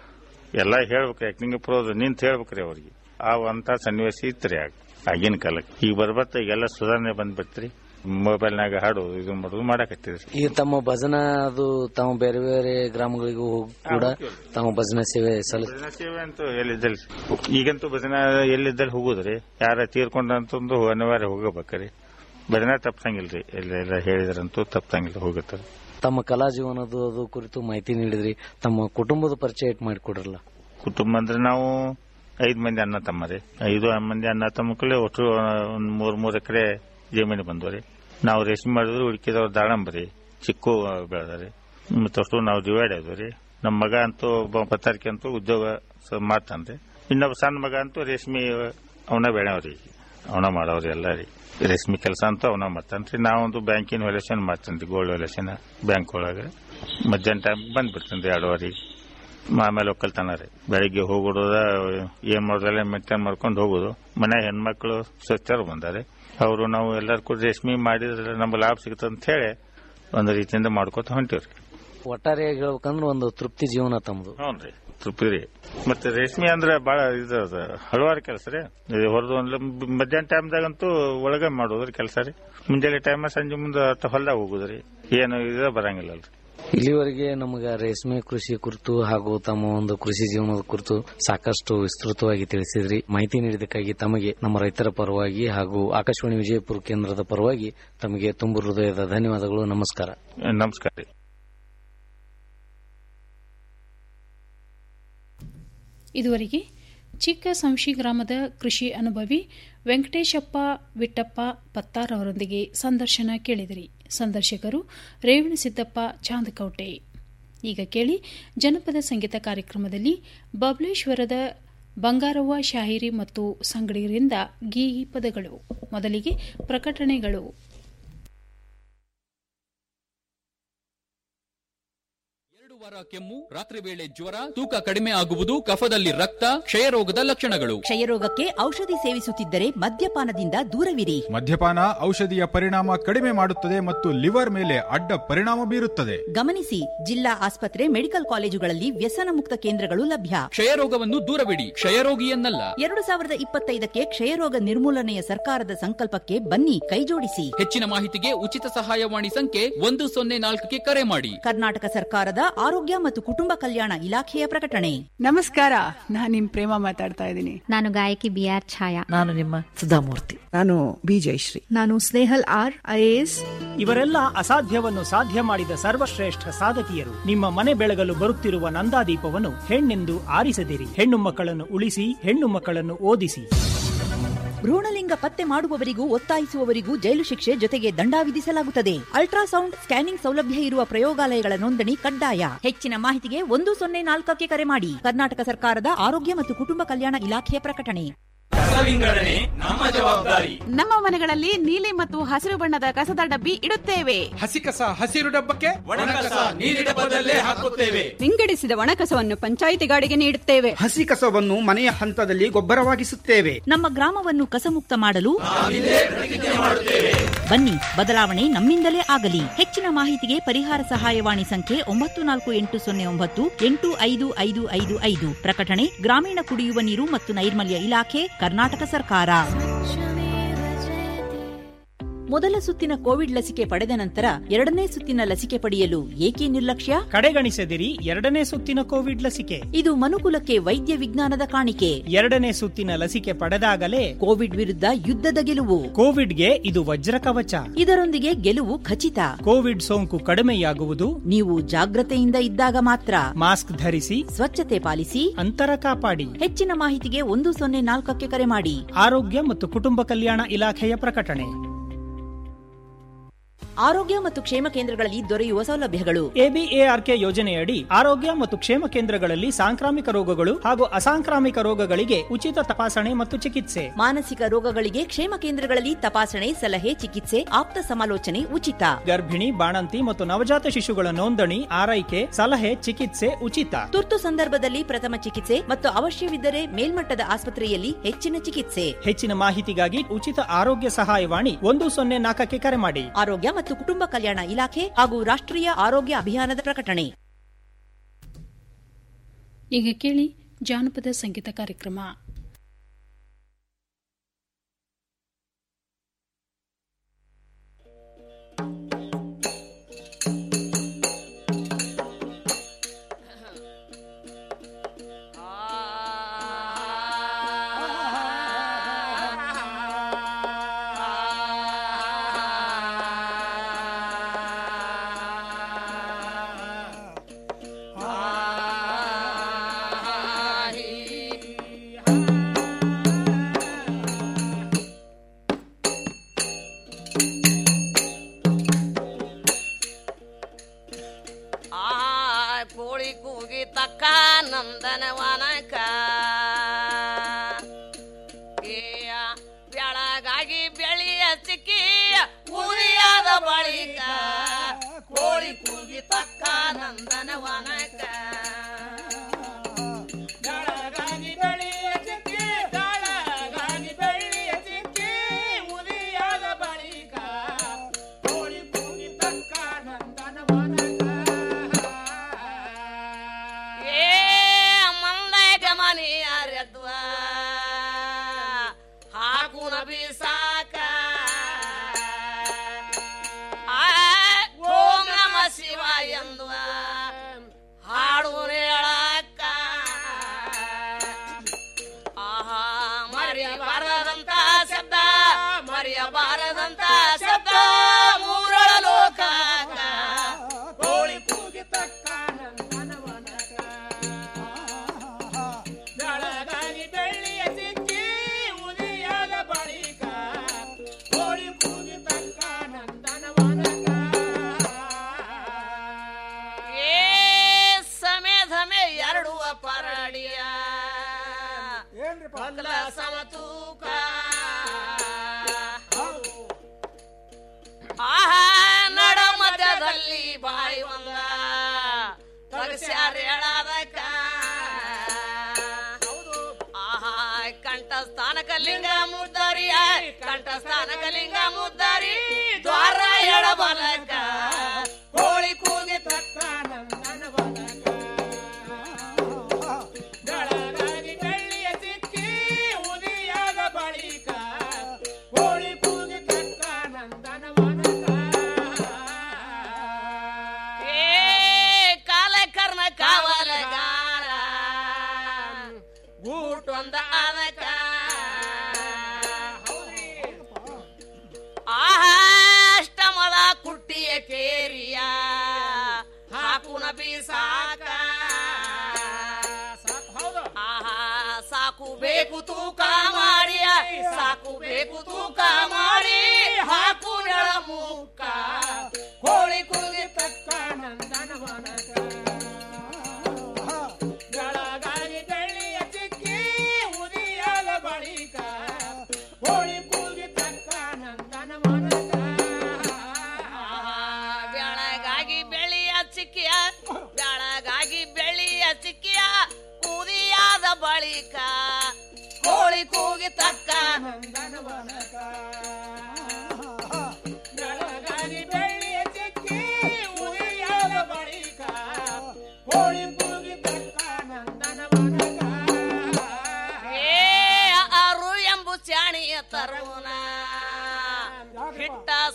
ಎಲ್ಲಾ ಹೇಳ್ಬೇಕ್ರಿ ಆಕ್ಟಿಂಗ್ ಪ್ರೋಸ್ ನಿಂತ ಹೇಳ್ಬೇಕ್ರಿ ಅವ್ರಿಗೆ ಆ ಅಂತ ಸನ್ನಿವೇಶ ಇತ್ರಿ ಆಗ ಆಗಿನ ಕಾಲಕ್ಕೆ ಈಗ ಬರ್ಬತ್ತ ಈಗೆಲ್ಲ ಸುಧಾರಣೆ ಬಂದ್ಬಿಡ್ತ್ರಿ ಮೊಬೈಲ್ನಾಗ ಹಾಡು ಇದು ಮಾಡೋದು ಮಾಡಾಕತ್ತಿದ್ರಿ
ಈ ತಮ್ಮ ಭಜನಾ ಅದು ತಾವು ಬೇರೆ ಬೇರೆ ಗ್ರಾಮಗಳಿಗೂ ಹೋಗಿ ಕೂಡ ತಾವು ಭಜನಾ ಸೇವೆ ಸಲ್ಲಿಸ
ಭಜನಾ ಸೇವೆ ಅಂತೂ ಎಲ್ಲಿದ್ದಲ್ಲಿ ಈಗಂತೂ ಭಜನಾ ಎಲ್ಲಿದ್ದಲ್ಲಿ ಹೋಗುದ್ರಿ ಯಾರ ತೀರ್ಕೊಂಡಂತಂದು ಅನಿವಾರ್ಯ ಹೋಗಬೇಕ್ರಿ ಭಜನಾ ತಪ್ಪಂಗಿಲ್ರಿ ಎಲ್ಲೆಲ್ಲ ಹೇಳಿದ್ರಂತೂ ತಪ್ಪಂಗಿಲ್ಲ ಹೋಗುತ್ತೆ
ತಮ್ಮ ಕಲಾ ಜೀವನದ ಅದು ಕುರಿತು ಮಾಹಿತಿ ನೀಡಿದ್ರಿ ತಮ್ಮ ಕುಟುಂಬದ ಪರಿಚಯ ಇಟ್ ಮಾಡಿಕೊಡ್ರಲ್ಲ
ಕುಟುಂಬ ಅಂದ್ರೆ ನಾವು ಐದ್ ಮಂದಿ ಅಣ್ಣ ತಮ್ಮರಿ ಐದು ಮಂದಿ ಅಣ್ಣ ತಮ್ಮಕ್ಕಳೇ ಒಟ್ಟು ಒಂದ್ ಮೂರ್ ಮೂರ್ ಎಕರೆ ಜಮೀನು ಬಂದವ್ರಿ ನಾವು ರೇಷ್ಮೆ ಮಾಡಿದ್ರು ಉಳಿಕಿದವ್ರು ದಾಳಂಬರಿ ಚಿಕ್ಕು ಬೆಳೆದ್ರಿ ಮತ್ತಷ್ಟು ನಾವು ಡಿವೈಡ್ ಆದ್ರಿ ನಮ್ಮ ಮಗ ಅಂತೂ ಒಬ್ಬ ಪತ್ತಾರಿಕೆ ಅಂತೂ ಉದ್ಯೋಗ ಸ- ಮಾಡ್ತಾನ್ರಿ ಇನ್ನೊಬ್ಬ ಸಣ್ಣ ಮಗ ಅಂತೂ ರೇಷ್ಮೆ ಅವನ ಬೆಳೆಯವ್ರಿ ಅವನ ಮಾಡವ್ರಿ ಎಲ್ಲ ರೀ ರೇಷ್ಮೆ ಕೆಲಸ ಅಂತೂ ಅವನ ಮಾಡ್ತಾನ್ರಿ ನಾವೊಂದು ಬ್ಯಾಂಕಿನ ವ್ಯಾಲ್ಯೂಷನ್ ಮಾಡ್ತೇನ್ರಿ ಗೋಲ್ಡ್ ವ್ಯಾಲ್ಯೂಷನ್ ಬ್ಯಾಂಕ್ ಒಳಗೆ ಮಧ್ಯಾಹ್ನ ಟೈಮ್ ಬಂದ್ಬಿಡ್ತೇನ್ರಿ ಎರಡುವರೆಗೆ ಆಮೇಲೆ ಒಕ್ಕಲ್ತನ ರೀ ಬೆಳಿಗ್ಗೆ ಹೋಗೋದ ಏನ್ ಮಾಡೋದಲ್ಲ ಮೇಂಟೈನ್ ಮಾಡ್ಕೊಂಡು ಹೋಗೋದು ಮನೆ ಹೆಣ್ಮಕ್ಳು ಸ್ವಚ್ಛರು ಬಂದಾರೆ ಅವರು ನಾವು ಎಲ್ಲರೂ ಕೂಡ ರೇಷ್ಮೆ ಮಾಡಿದ್ರೆ ನಮ್ಗೆ ಲಾಭ ಸಿಗುತ್ತೆ ಅಂತ ಹೇಳಿ ಒಂದು ರೀತಿಯಿಂದ ಮಾಡ್ಕೊತ ಹೊಂಟಿವ್ರಿ
ಒಟ್ಟಾರೆಯಾಗಿ ಹೇಳ್ಬೇಕಂದ್ರೆ ಒಂದು ತೃಪ್ತಿ ಜೀವನ ತಮ್ಮದು
ಹ್ಞೂ ತೃಪ್ತಿ ರೀ ಮತ್ತೆ ರೇಷ್ಮೆ ಅಂದ್ರೆ ಬಹಳ ಇದು ಅದ ಹಲವಾರು ಕೆಲಸ ರೀ ಇದು ಹೊರದು ಒಂದು ಮಧ್ಯಾಹ್ನ ಟೈಮ್ದಾಗಂತೂ ಒಳಗೆ ಮಾಡೋದ್ರಿ ಕೆಲಸ ರೀ ಮುಂಜಾನೆ ಟೈಮ್ ಸಂಜೆ ಮುಂದೆ ಹೊಲ್ದಾಗ ಹೋಗುದ್ರಿ ಏನು ಇದು ಬರಂಗಿಲ್ಲಲ್ರಿ
ಇಲ್ಲಿವರೆಗೆ ನಮಗ ರೇಷ್ಮೆ ಕೃಷಿ ಕುರಿತು ಹಾಗೂ ತಮ್ಮ ಒಂದು ಕೃಷಿ ಜೀವನದ ಕುರಿತು ಸಾಕಷ್ಟು ವಿಸ್ತೃತವಾಗಿ ತಿಳಿಸಿದ್ರಿ ಮಾಹಿತಿ ನೀಡಿದ್ದಕ್ಕಾಗಿ ತಮಗೆ ನಮ್ಮ ರೈತರ ಪರವಾಗಿ ಹಾಗೂ ಆಕಾಶವಾಣಿ ವಿಜಯಪುರ ಕೇಂದ್ರದ ಪರವಾಗಿ ತಮಗೆ ತುಂಬು ಹೃದಯದ ಧನ್ಯವಾದಗಳು ನಮಸ್ಕಾರ
ನಮಸ್ಕಾರ ರೀ
ಇದುವರೆಗೆ ಚಿಕ್ಕ ಸಂಶಿ ಗ್ರಾಮದ ಕೃಷಿ ಅನುಭವಿ ವೆಂಕಟೇಶಪ್ಪ ವಿಟ್ಟಪ್ಪ ಪತ್ತಾರ್ ಅವರೊಂದಿಗೆ ಸಂದರ್ಶನ ಕೇಳಿದಿರಿ ಸಂದರ್ಶಕರು ರೇವಣಸಿದ್ದಪ್ಪ ಚಾಂದಕೌಟೆ ಈಗ ಕೇಳಿ ಜನಪದ ಸಂಗೀತ ಕಾರ್ಯಕ್ರಮದಲ್ಲಿ ಬಬಲೇಶ್ವರದ ಬಂಗಾರವ್ವ ಶಾಹಿರಿ ಮತ್ತು ಸಂಗಡಿಗರಿಂದ ಗೀಗಿ ಪದಗಳು ಮೊದಲಿಗೆ ಪ್ರಕಟಣೆಗಳು
ಎರಡು ವಾರ ಕೆಮ್ಮು ರಾತ್ರಿ ವೇಳೆ ಜ್ವರ ತೂಕ ಕಡಿಮೆ ಆಗುವುದು ಕಫದಲ್ಲಿ ರಕ್ತ ಕ್ಷಯರೋಗದ ಲಕ್ಷಣಗಳು
ಕ್ಷಯರೋಗಕ್ಕೆ ಔಷಧಿ ಸೇವಿಸುತ್ತಿದ್ದರೆ ಮದ್ಯಪಾನದಿಂದ ದೂರವಿರಿ
ಮದ್ಯಪಾನ ಔಷಧಿಯ ಪರಿಣಾಮ ಕಡಿಮೆ ಮಾಡುತ್ತದೆ ಮತ್ತು ಲಿವರ್ ಮೇಲೆ ಅಡ್ಡ ಪರಿಣಾಮ ಬೀರುತ್ತದೆ
ಗಮನಿಸಿ ಜಿಲ್ಲಾ ಆಸ್ಪತ್ರೆ ಮೆಡಿಕಲ್ ಕಾಲೇಜುಗಳಲ್ಲಿ ವ್ಯಸನ ಮುಕ್ತ ಕೇಂದ್ರಗಳು ಲಭ್ಯ
ಕ್ಷಯರೋಗವನ್ನು ದೂರವಿಡಿ ಕ್ಷಯರೋಗಿಯನ್ನಲ್ಲ
ಎರಡು ಸಾವಿರದ ಇಪ್ಪತ್ತೈದಕ್ಕೆ ಕ್ಷಯರೋಗ ನಿರ್ಮೂಲನೆಯ ಸರ್ಕಾರದ ಸಂಕಲ್ಪಕ್ಕೆ ಬನ್ನಿ ಕೈಜೋಡಿಸಿ
ಹೆಚ್ಚಿನ ಮಾಹಿತಿಗೆ ಉಚಿತ ಸಹಾಯವಾಣಿ ಸಂಖ್ಯೆ ಒಂದು ಸೊನ್ನೆ ನಾಲ್ಕಕ್ಕೆ ಕರೆ ಮಾಡಿ
ಕರ್ನಾಟಕ ಸರ್ಕಾರದ ಆರೋಗ್ಯ ಮತ್ತು ಕುಟುಂಬ ಕಲ್ಯಾಣ ಇಲಾಖೆಯ ಪ್ರಕಟಣೆ
ನಮಸ್ಕಾರ ನಾನು ನಿಮ್ ಪ್ರೇಮ ಮಾತಾಡ್ತಾ ಇದ್ದೀನಿ
ನಾನು ಗಾಯಕಿ ಬಿ ಆರ್ ಛಾಯಾ
ನಾನು ನಿಮ್ಮ ಸುಧಾಮೂರ್ತಿ
ನಾನು ಬಿ ಜಯಶ್ರೀ
ನಾನು ಸ್ನೇಹಲ್ ಆರ್ ಐಎಎಸ್
ಇವರೆಲ್ಲ ಅಸಾಧ್ಯವನ್ನು ಸಾಧ್ಯ ಮಾಡಿದ ಸರ್ವಶ್ರೇಷ್ಠ ಸಾಧಕಿಯರು ನಿಮ್ಮ ಮನೆ ಬೆಳಗಲು ಬರುತ್ತಿರುವ ನಂದಾದೀಪವನ್ನು ಹೆಣ್ಣೆಂದು ಆರಿಸದಿರಿ ಹೆಣ್ಣು ಮಕ್ಕಳನ್ನು ಉಳಿಸಿ ಹೆಣ್ಣು ಮಕ್ಕಳನ್ನು ಓದಿಸಿ
ಭ್ರೂಣಲಿಂಗ ಪತ್ತೆ ಮಾಡುವವರಿಗೂ ಒತ್ತಾಯಿಸುವವರಿಗೂ ಜೈಲು ಶಿಕ್ಷೆ ಜೊತೆಗೆ ದಂಡ ವಿಧಿಸಲಾಗುತ್ತದೆ ಅಲ್ಟ್ರಾಸೌಂಡ್ ಸ್ಕ್ಯಾನಿಂಗ್ ಸೌಲಭ್ಯ ಇರುವ ಪ್ರಯೋಗಾಲಯಗಳ ನೋಂದಣಿ ಕಡ್ಡಾಯ ಹೆಚ್ಚಿನ ಮಾಹಿತಿಗೆ ಒಂದು ಸೊನ್ನೆ ನಾಲ್ಕಕ್ಕೆ ಕರೆ ಮಾಡಿ ಕರ್ನಾಟಕ ಸರ್ಕಾರದ ಆರೋಗ್ಯ ಮತ್ತು ಕುಟುಂಬ ಕಲ್ಯಾಣ ಇಲಾಖೆಯ ಪ್ರಕಟಣೆ
ನಮ್ಮ ಜವಾಬ್ದಾರಿ
ನಮ್ಮ ಮನೆಗಳಲ್ಲಿ ನೀಲಿ ಮತ್ತು ಹಸಿರು ಬಣ್ಣದ ಕಸದ ಡಬ್ಬಿ ಇಡುತ್ತೇವೆ
ಹಸಿ ಕಸ ಹಸಿರು ಡಬ್ಬಕ್ಕೆ
ಒಣ ಕಸ ನೀಲಿ ಡಬ್ಬದಲ್ಲೇ ಹಾಕುತ್ತೇವೆ
ವಿಂಗಡಿಸಿದ ಒಣ ಕಸವನ್ನು ಪಂಚಾಯಿತಿ ಗಾಡಿಗೆ ನೀಡುತ್ತೇವೆ
ಹಸಿ ಕಸವನ್ನು ಮನೆಯ ಹಂತದಲ್ಲಿ ಗೊಬ್ಬರವಾಗಿಸುತ್ತೇವೆ
ನಮ್ಮ ಗ್ರಾಮವನ್ನು ಕಸಮುಕ್ತ ಮಾಡಲು ಬನ್ನಿ ಬದಲಾವಣೆ ನಮ್ಮಿಂದಲೇ ಆಗಲಿ ಹೆಚ್ಚಿನ ಮಾಹಿತಿಗೆ ಪರಿಹಾರ ಸಹಾಯವಾಣಿ ಸಂಖ್ಯೆ ಒಂಬತ್ತು ನಾಲ್ಕು ಎಂಟು ಸೊನ್ನೆ ಒಂಬತ್ತು ಎಂಟು ಐದು ಐದು ಐದು ಐದು ಪ್ರಕಟಣೆ ಗ್ರಾಮೀಣ ಕುಡಿಯುವ ನೀರು ಮತ್ತು ನೈರ್ಮಲ್ಯ ಇಲಾಖೆ ಕರ್ನಾಟಕ ಸರ್ಕಾರ ಮೊದಲ ಸುತ್ತಿನ ಕೋವಿಡ್ ಲಸಿಕೆ ಪಡೆದ ನಂತರ ಎರಡನೇ ಸುತ್ತಿನ ಲಸಿಕೆ ಪಡೆಯಲು ಏಕೆ ನಿರ್ಲಕ್ಷ್ಯ
ಕಡೆಗಣಿಸದಿರಿ ಎರಡನೇ ಸುತ್ತಿನ ಕೋವಿಡ್ ಲಸಿಕೆ
ಇದು ಮನುಕುಲಕ್ಕೆ ವೈದ್ಯ ವಿಜ್ಞಾನದ ಕಾಣಿಕೆ
ಎರಡನೇ ಸುತ್ತಿನ ಲಸಿಕೆ ಪಡೆದಾಗಲೇ
ಕೋವಿಡ್ ವಿರುದ್ಧ ಯುದ್ಧದ ಗೆಲುವು
ಕೋವಿಡ್ಗೆ ಇದು ವಜ್ರ ಕವಚ
ಇದರೊಂದಿಗೆ ಗೆಲುವು ಖಚಿತ
ಕೋವಿಡ್ ಸೋಂಕು ಕಡಿಮೆಯಾಗುವುದು
ನೀವು ಜಾಗ್ರತೆಯಿಂದ ಇದ್ದಾಗ ಮಾತ್ರ
ಮಾಸ್ಕ್ ಧರಿಸಿ
ಸ್ವಚ್ಛತೆ ಪಾಲಿಸಿ
ಅಂತರ ಕಾಪಾಡಿ
ಹೆಚ್ಚಿನ ಮಾಹಿತಿಗೆ ಒಂದು ಸೊನ್ನೆ ನಾಲ್ಕಕ್ಕೆ ಕರೆ ಮಾಡಿ
ಆರೋಗ್ಯ ಮತ್ತು ಕುಟುಂಬ ಕಲ್ಯಾಣ ಇಲಾಖೆಯ ಪ್ರಕಟಣೆ
ಆರೋಗ್ಯ ಮತ್ತು ಕ್ಷೇಮ ಕೇಂದ್ರಗಳಲ್ಲಿ ದೊರೆಯುವ ಸೌಲಭ್ಯಗಳು
ಎಬಿಎಆರ್ಕೆ ಯೋಜನೆಯಡಿ ಆರೋಗ್ಯ ಮತ್ತು ಕ್ಷೇಮ ಕೇಂದ್ರಗಳಲ್ಲಿ ಸಾಂಕ್ರಾಮಿಕ ರೋಗಗಳು ಹಾಗೂ ಅಸಾಂಕ್ರಾಮಿಕ ರೋಗಗಳಿಗೆ ಉಚಿತ ತಪಾಸಣೆ ಮತ್ತು ಚಿಕಿತ್ಸೆ
ಮಾನಸಿಕ ರೋಗಗಳಿಗೆ ಕ್ಷೇಮ ಕೇಂದ್ರಗಳಲ್ಲಿ ತಪಾಸಣೆ ಸಲಹೆ ಚಿಕಿತ್ಸೆ ಆಪ್ತ ಸಮಾಲೋಚನೆ ಉಚಿತ
ಗರ್ಭಿಣಿ ಬಾಣಂತಿ ಮತ್ತು ನವಜಾತ ಶಿಶುಗಳ ನೋಂದಣಿ ಆರೈಕೆ ಸಲಹೆ ಚಿಕಿತ್ಸೆ ಉಚಿತ
ತುರ್ತು ಸಂದರ್ಭದಲ್ಲಿ ಪ್ರಥಮ ಚಿಕಿತ್ಸೆ ಮತ್ತು ಅವಶ್ಯವಿದ್ದರೆ ಮೇಲ್ಮಟ್ಟದ ಆಸ್ಪತ್ರೆಯಲ್ಲಿ ಹೆಚ್ಚಿನ ಚಿಕಿತ್ಸೆ
ಹೆಚ್ಚಿನ ಮಾಹಿತಿಗಾಗಿ ಉಚಿತ ಆರೋಗ್ಯ ಸಹಾಯವಾಣಿ ಒಂದು ಸೊನ್ನೆ ನಾಲ್ಕಕ್ಕೆ ಕರೆ ಮಾಡಿ
ಆರೋಗ್ಯ ಮತ್ತು ಕುಟುಂಬ ಕಲ್ಯಾಣ ಇಲಾಖೆ ಹಾಗೂ ರಾಷ್ಟ್ರೀಯ ಆರೋಗ್ಯ ಅಭಿಯಾನದ ಪ್ರಕಟಣೆ
ಈಗ ಕೇಳಿ ಜಾನಪದ ಸಂಗೀತ ಕಾರ್ಯಕ್ರಮ
ಆ ಕೋಳಿ ಕೂಗಿ ತಕ್ಕ ನಂದನವನಕ ಏಯ ಬೆಳಗಾಗಿ ಬೆಳೆಯ ಸಿಕ್ಕಿ ಉರಿಯಾದ ಬಳಿಕ ಕೋಳಿ ಕೂಗಿ ತಕ್ಕ ನಂದನವನಕ ಬೆಳಗಾಗಿ ಬೆಳೆಯ ಸಿಕ್ಕಿ ಬೆಳಗಾಗಿ ಬೆಳೆಯ ಸಿಕ್ಕಿ ಉರಿಯಾದ ಬಳಿಕ ಕೋಳಿ ಕೂಗಿ ತಕ್ಕ ಏ ಮಂದೈಕ ಮನೆಯಾರ್ಯತ್ವ ಹಾಕುನ ಬೀಸಾಕ ಆ, ಓಂ ನಮ ಶಿವ ಎಂದುವ ಹಾಡು ಹೇಳಕ್ಕ ಆಹಾ ಮರೆಯಬಾರದಂತ ಶಬ್ದ ಮರೆಯಬಾರದಂತ ಶಬ್ದ ಮೂರಳ ಲೋಕ ಕೋಳಿ ಕೂಗಿ ತಕ್ಕ ಬೆಳಗಾಗಿ ಬೆಳ್ಳಿಯ ಸಿಕ್ಕಿ ಉದಿಯಾದ ಬಳಿಕ ಕೋಳಿ ಕೂಗಿ ತಕ್ಕ ನಂದನವನಕ ಏ ಸಮೆ ಧಮೆ ಎರಡು ಪರಡಿಯ ಪಗಲ ಸಮತೂಕ ಆಹಾ ನಡ ಮಧ್ಯದಲ್ಲಿ ಬಾಯಿ ಒಂದ ತಗಸ್ಯಾರ ಹೇಳದಕ್ಕ ಆಹಾ ಕಂಠಸ್ಥಾನಕ ಲಿಂಗ ಮುದ್ದಾರಿ ಕಂಠಸ್ಥಾನಕ ಲಿಂಗ ಮುದ್ದಾರಿ ದ್ವಾರ ಎಡಬಲಕ ಕೋಳಿ ಕೂಗಿ ತಕ್ಕ ಬೆಳಗಾಗಿ ಬೆಳ್ಳಿಯ ಸಿಕ್ಕಿ ಉದಿಯಾದ ಬಳಿಕ ಕೋಳಿ ಕೂಗಿ ತಕ್ಕ ಏ ಕಾಲ ಕರ್ಣ ಕಾವಲಗಾರ ಗೂಟೊಂದ ಅದಕ ಆಹಾ ಅಷ್ಟಮದ ಕುಟ್ಟಿಯ ಕೇರಿಯ ಹಾಕುನ ಬೀಸಾಕ ಆಹಾ ಸಾಕು ಬೇಕು ತೂಕ ಮಾಡಿ ಸಾಕು ಬೇಕು ತೂಕ ಮಾಡಿ ಹಾಕು ನೆಳ ಮುಕ್ಕ ಕೋಳಿ ಕೂಗಿ ತಕ್ಕ ನಂದನವನಕ ಬೆಳಗಾಗಿ ಬೆಳ್ಳಿಯ ಚಿಕ್ಕಿ ಉದಿಯಾದ ಬಳಿಕ ಕೋಳಿ ಕೂಗಿ ತಕ್ಕ ನಂದನವನಕ ಬೆಳಗಾಗಿ ಬೆಳೆಯ ಚಿಕ್ಕಿಯ ಬೆಳಗಾಗಿ ಬೆಳೆಯ ಚಿಕ್ಕಿಯ ಕುದಿಯಾದ ಬಳಿಕ ಕೋಳಿ ಕೂಗಿ ತಕ್ಕ ನಂದನವನಕ ಬೆಳಗಾಗಿ ಬೆಳ್ಳಿಯ ಚಿಕ್ಕಿ ಉರಿಯಾದ ಬಳಿಕ ಕೋಳಿ ಕೂಗಿ ತಕ್ಕ ನಂದನವನಕ ಏ ಅರು ಎಂಬು ಚಾಣಿಯ ತರುಣ ಹಿಟ್ಟ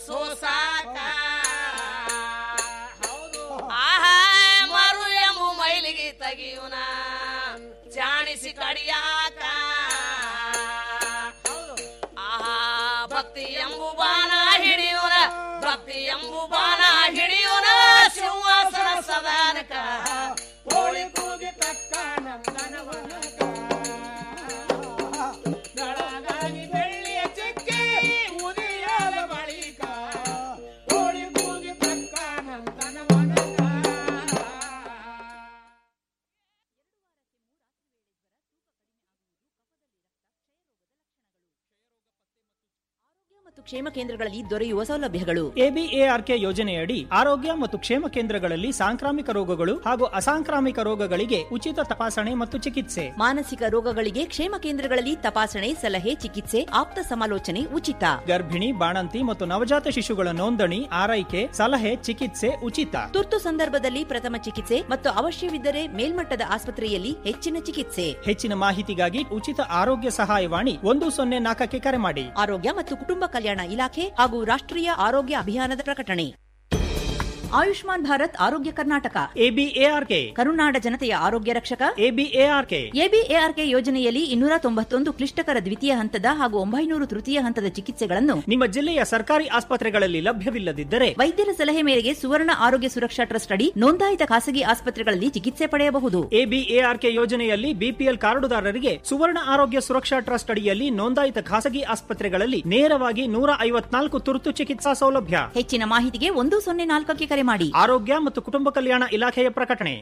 ಮತ್ತು ಕ್ಷೇಮ ಕೇಂದ್ರಗಳಲ್ಲಿ ದೊರೆಯುವ ಸೌಲಭ್ಯಗಳು
ಎಬಿಎಆರ್ಕೆ ಯೋಜನೆಯಡಿ ಆರೋಗ್ಯ ಮತ್ತು ಕ್ಷೇಮ ಕೇಂದ್ರಗಳಲ್ಲಿ ಸಾಂಕ್ರಾಮಿಕ ರೋಗಗಳು ಹಾಗೂ ಅಸಾಂಕ್ರಾಮಿಕ ರೋಗಗಳಿಗೆ ಉಚಿತ ತಪಾಸಣೆ ಮತ್ತು ಚಿಕಿತ್ಸೆ
ಮಾನಸಿಕ ರೋಗಗಳಿಗೆ ಕ್ಷೇಮ ಕೇಂದ್ರಗಳಲ್ಲಿ ತಪಾಸಣೆ ಸಲಹೆ ಚಿಕಿತ್ಸೆ ಆಪ್ತ ಸಮಾಲೋಚನೆ ಉಚಿತ
ಗರ್ಭಿಣಿ ಬಾಣಂತಿ ಮತ್ತು ನವಜಾತ ಶಿಶುಗಳ ನೋಂದಣಿ ಆರೈಕೆ ಸಲಹೆ ಚಿಕಿತ್ಸೆ ಉಚಿತ
ತುರ್ತು ಸಂದರ್ಭದಲ್ಲಿ ಪ್ರಥಮ ಚಿಕಿತ್ಸೆ ಮತ್ತು ಅವಶ್ಯವಿದ್ದರೆ ಮೇಲ್ಮಟ್ಟದ ಆಸ್ಪತ್ರೆಯಲ್ಲಿ ಹೆಚ್ಚಿನ ಚಿಕಿತ್ಸೆ
ಹೆಚ್ಚಿನ ಮಾಹಿತಿಗಾಗಿ ಉಚಿತ ಆರೋಗ್ಯ ಸಹಾಯವಾಣಿ ಒಂದು ಸೊನ್ನೆ ನಾಲ್ಕಕ್ಕೆ ಕರೆ ಮಾಡಿ
ಆರೋಗ್ಯ ಮತ್ತು ಕುಟುಂಬ ಕಲ್ಯಾಣ ಇಲಾಖೆ ಹಾಗೂ ರಾಷ್ಟ್ರೀಯ ಆರೋಗ್ಯ ಅಭಿಯಾನದ ಪ್ರಕಟಣೆ ಆಯುಷ್ಮಾನ್ ಭಾರತ್ ಆರೋಗ್ಯ ಕರ್ನಾಟಕ
ಎಬಿಎಆರ್ಕೆ
ಕರುನಾಡ ಜನತೆಯ ಆರೋಗ್ಯ ರಕ್ಷಕ
ಎಬಿಎಆರ್ಕೆ
ಎಬಿಎಆರ್ಕೆ ಯೋಜನೆಯಲ್ಲಿ ಇನ್ನೂರ ತೊಂಬತ್ತೊಂದು ಕ್ಲಿಷ್ಟಕರ ದ್ವಿತೀಯ ಹಂತದ ಹಾಗೂ ಒಂಬೈನೂರು ತೃತೀಯ ಹಂತದ ಚಿಕಿತ್ಸೆಗಳನ್ನು
ನಿಮ್ಮ ಜಿಲ್ಲೆಯ ಸರ್ಕಾರಿ ಆಸ್ಪತ್ರೆಗಳಲ್ಲಿ ಲಭ್ಯವಿಲ್ಲದಿದ್ದರೆ
ವೈದ್ಯರ ಸಲಹೆ ಮೇರೆಗೆ ಸುವರ್ಣ ಆರೋಗ್ಯ ಸುರಕ್ಷಾ ಟ್ರಸ್ಟ್ ಅಡಿ ನೋಂದಾಯಿತ ಖಾಸಗಿ ಆಸ್ಪತ್ರೆಗಳಲ್ಲಿ ಚಿಕಿತ್ಸೆ ಪಡೆಯಬಹುದು
ಎಬಿಎಆರ್ಕೆ ಯೋಜನೆಯಲ್ಲಿ ಬಿಪಿಎಲ್ ಕಾರ್ಡುದಾರರಿಗೆ ಸುವರ್ಣ ಆರೋಗ್ಯ ಸುರಕ್ಷಾ ಟ್ರಸ್ಟ್ ಅಡಿಯಲ್ಲಿ ನೋಂದಾಯಿತ ಖಾಸಗಿ ಆಸ್ಪತ್ರೆಗಳಲ್ಲಿ ನೇರವಾಗಿ ನೂರ ಐವತ್ನಾಲ್ಕು ತುರ್ತು ಚಿಕಿತ್ಸಾ ಸೌಲಭ್ಯ
ಹೆಚ್ಚಿನ ಮಾಹಿತಿಗೆ ಒಂದು ಸೊನ್ನೆ ನಾಲ್ಕಕ್ಕೆ ಕರೆ ಮಾಡಿ
ಆರೋಗ್ಯ ಮತ್ತು ಕುಟುಂಬ ಕಲ್ಯಾಣ ಇಲಾಖೆಯ ಪ್ರಕಟಣೆ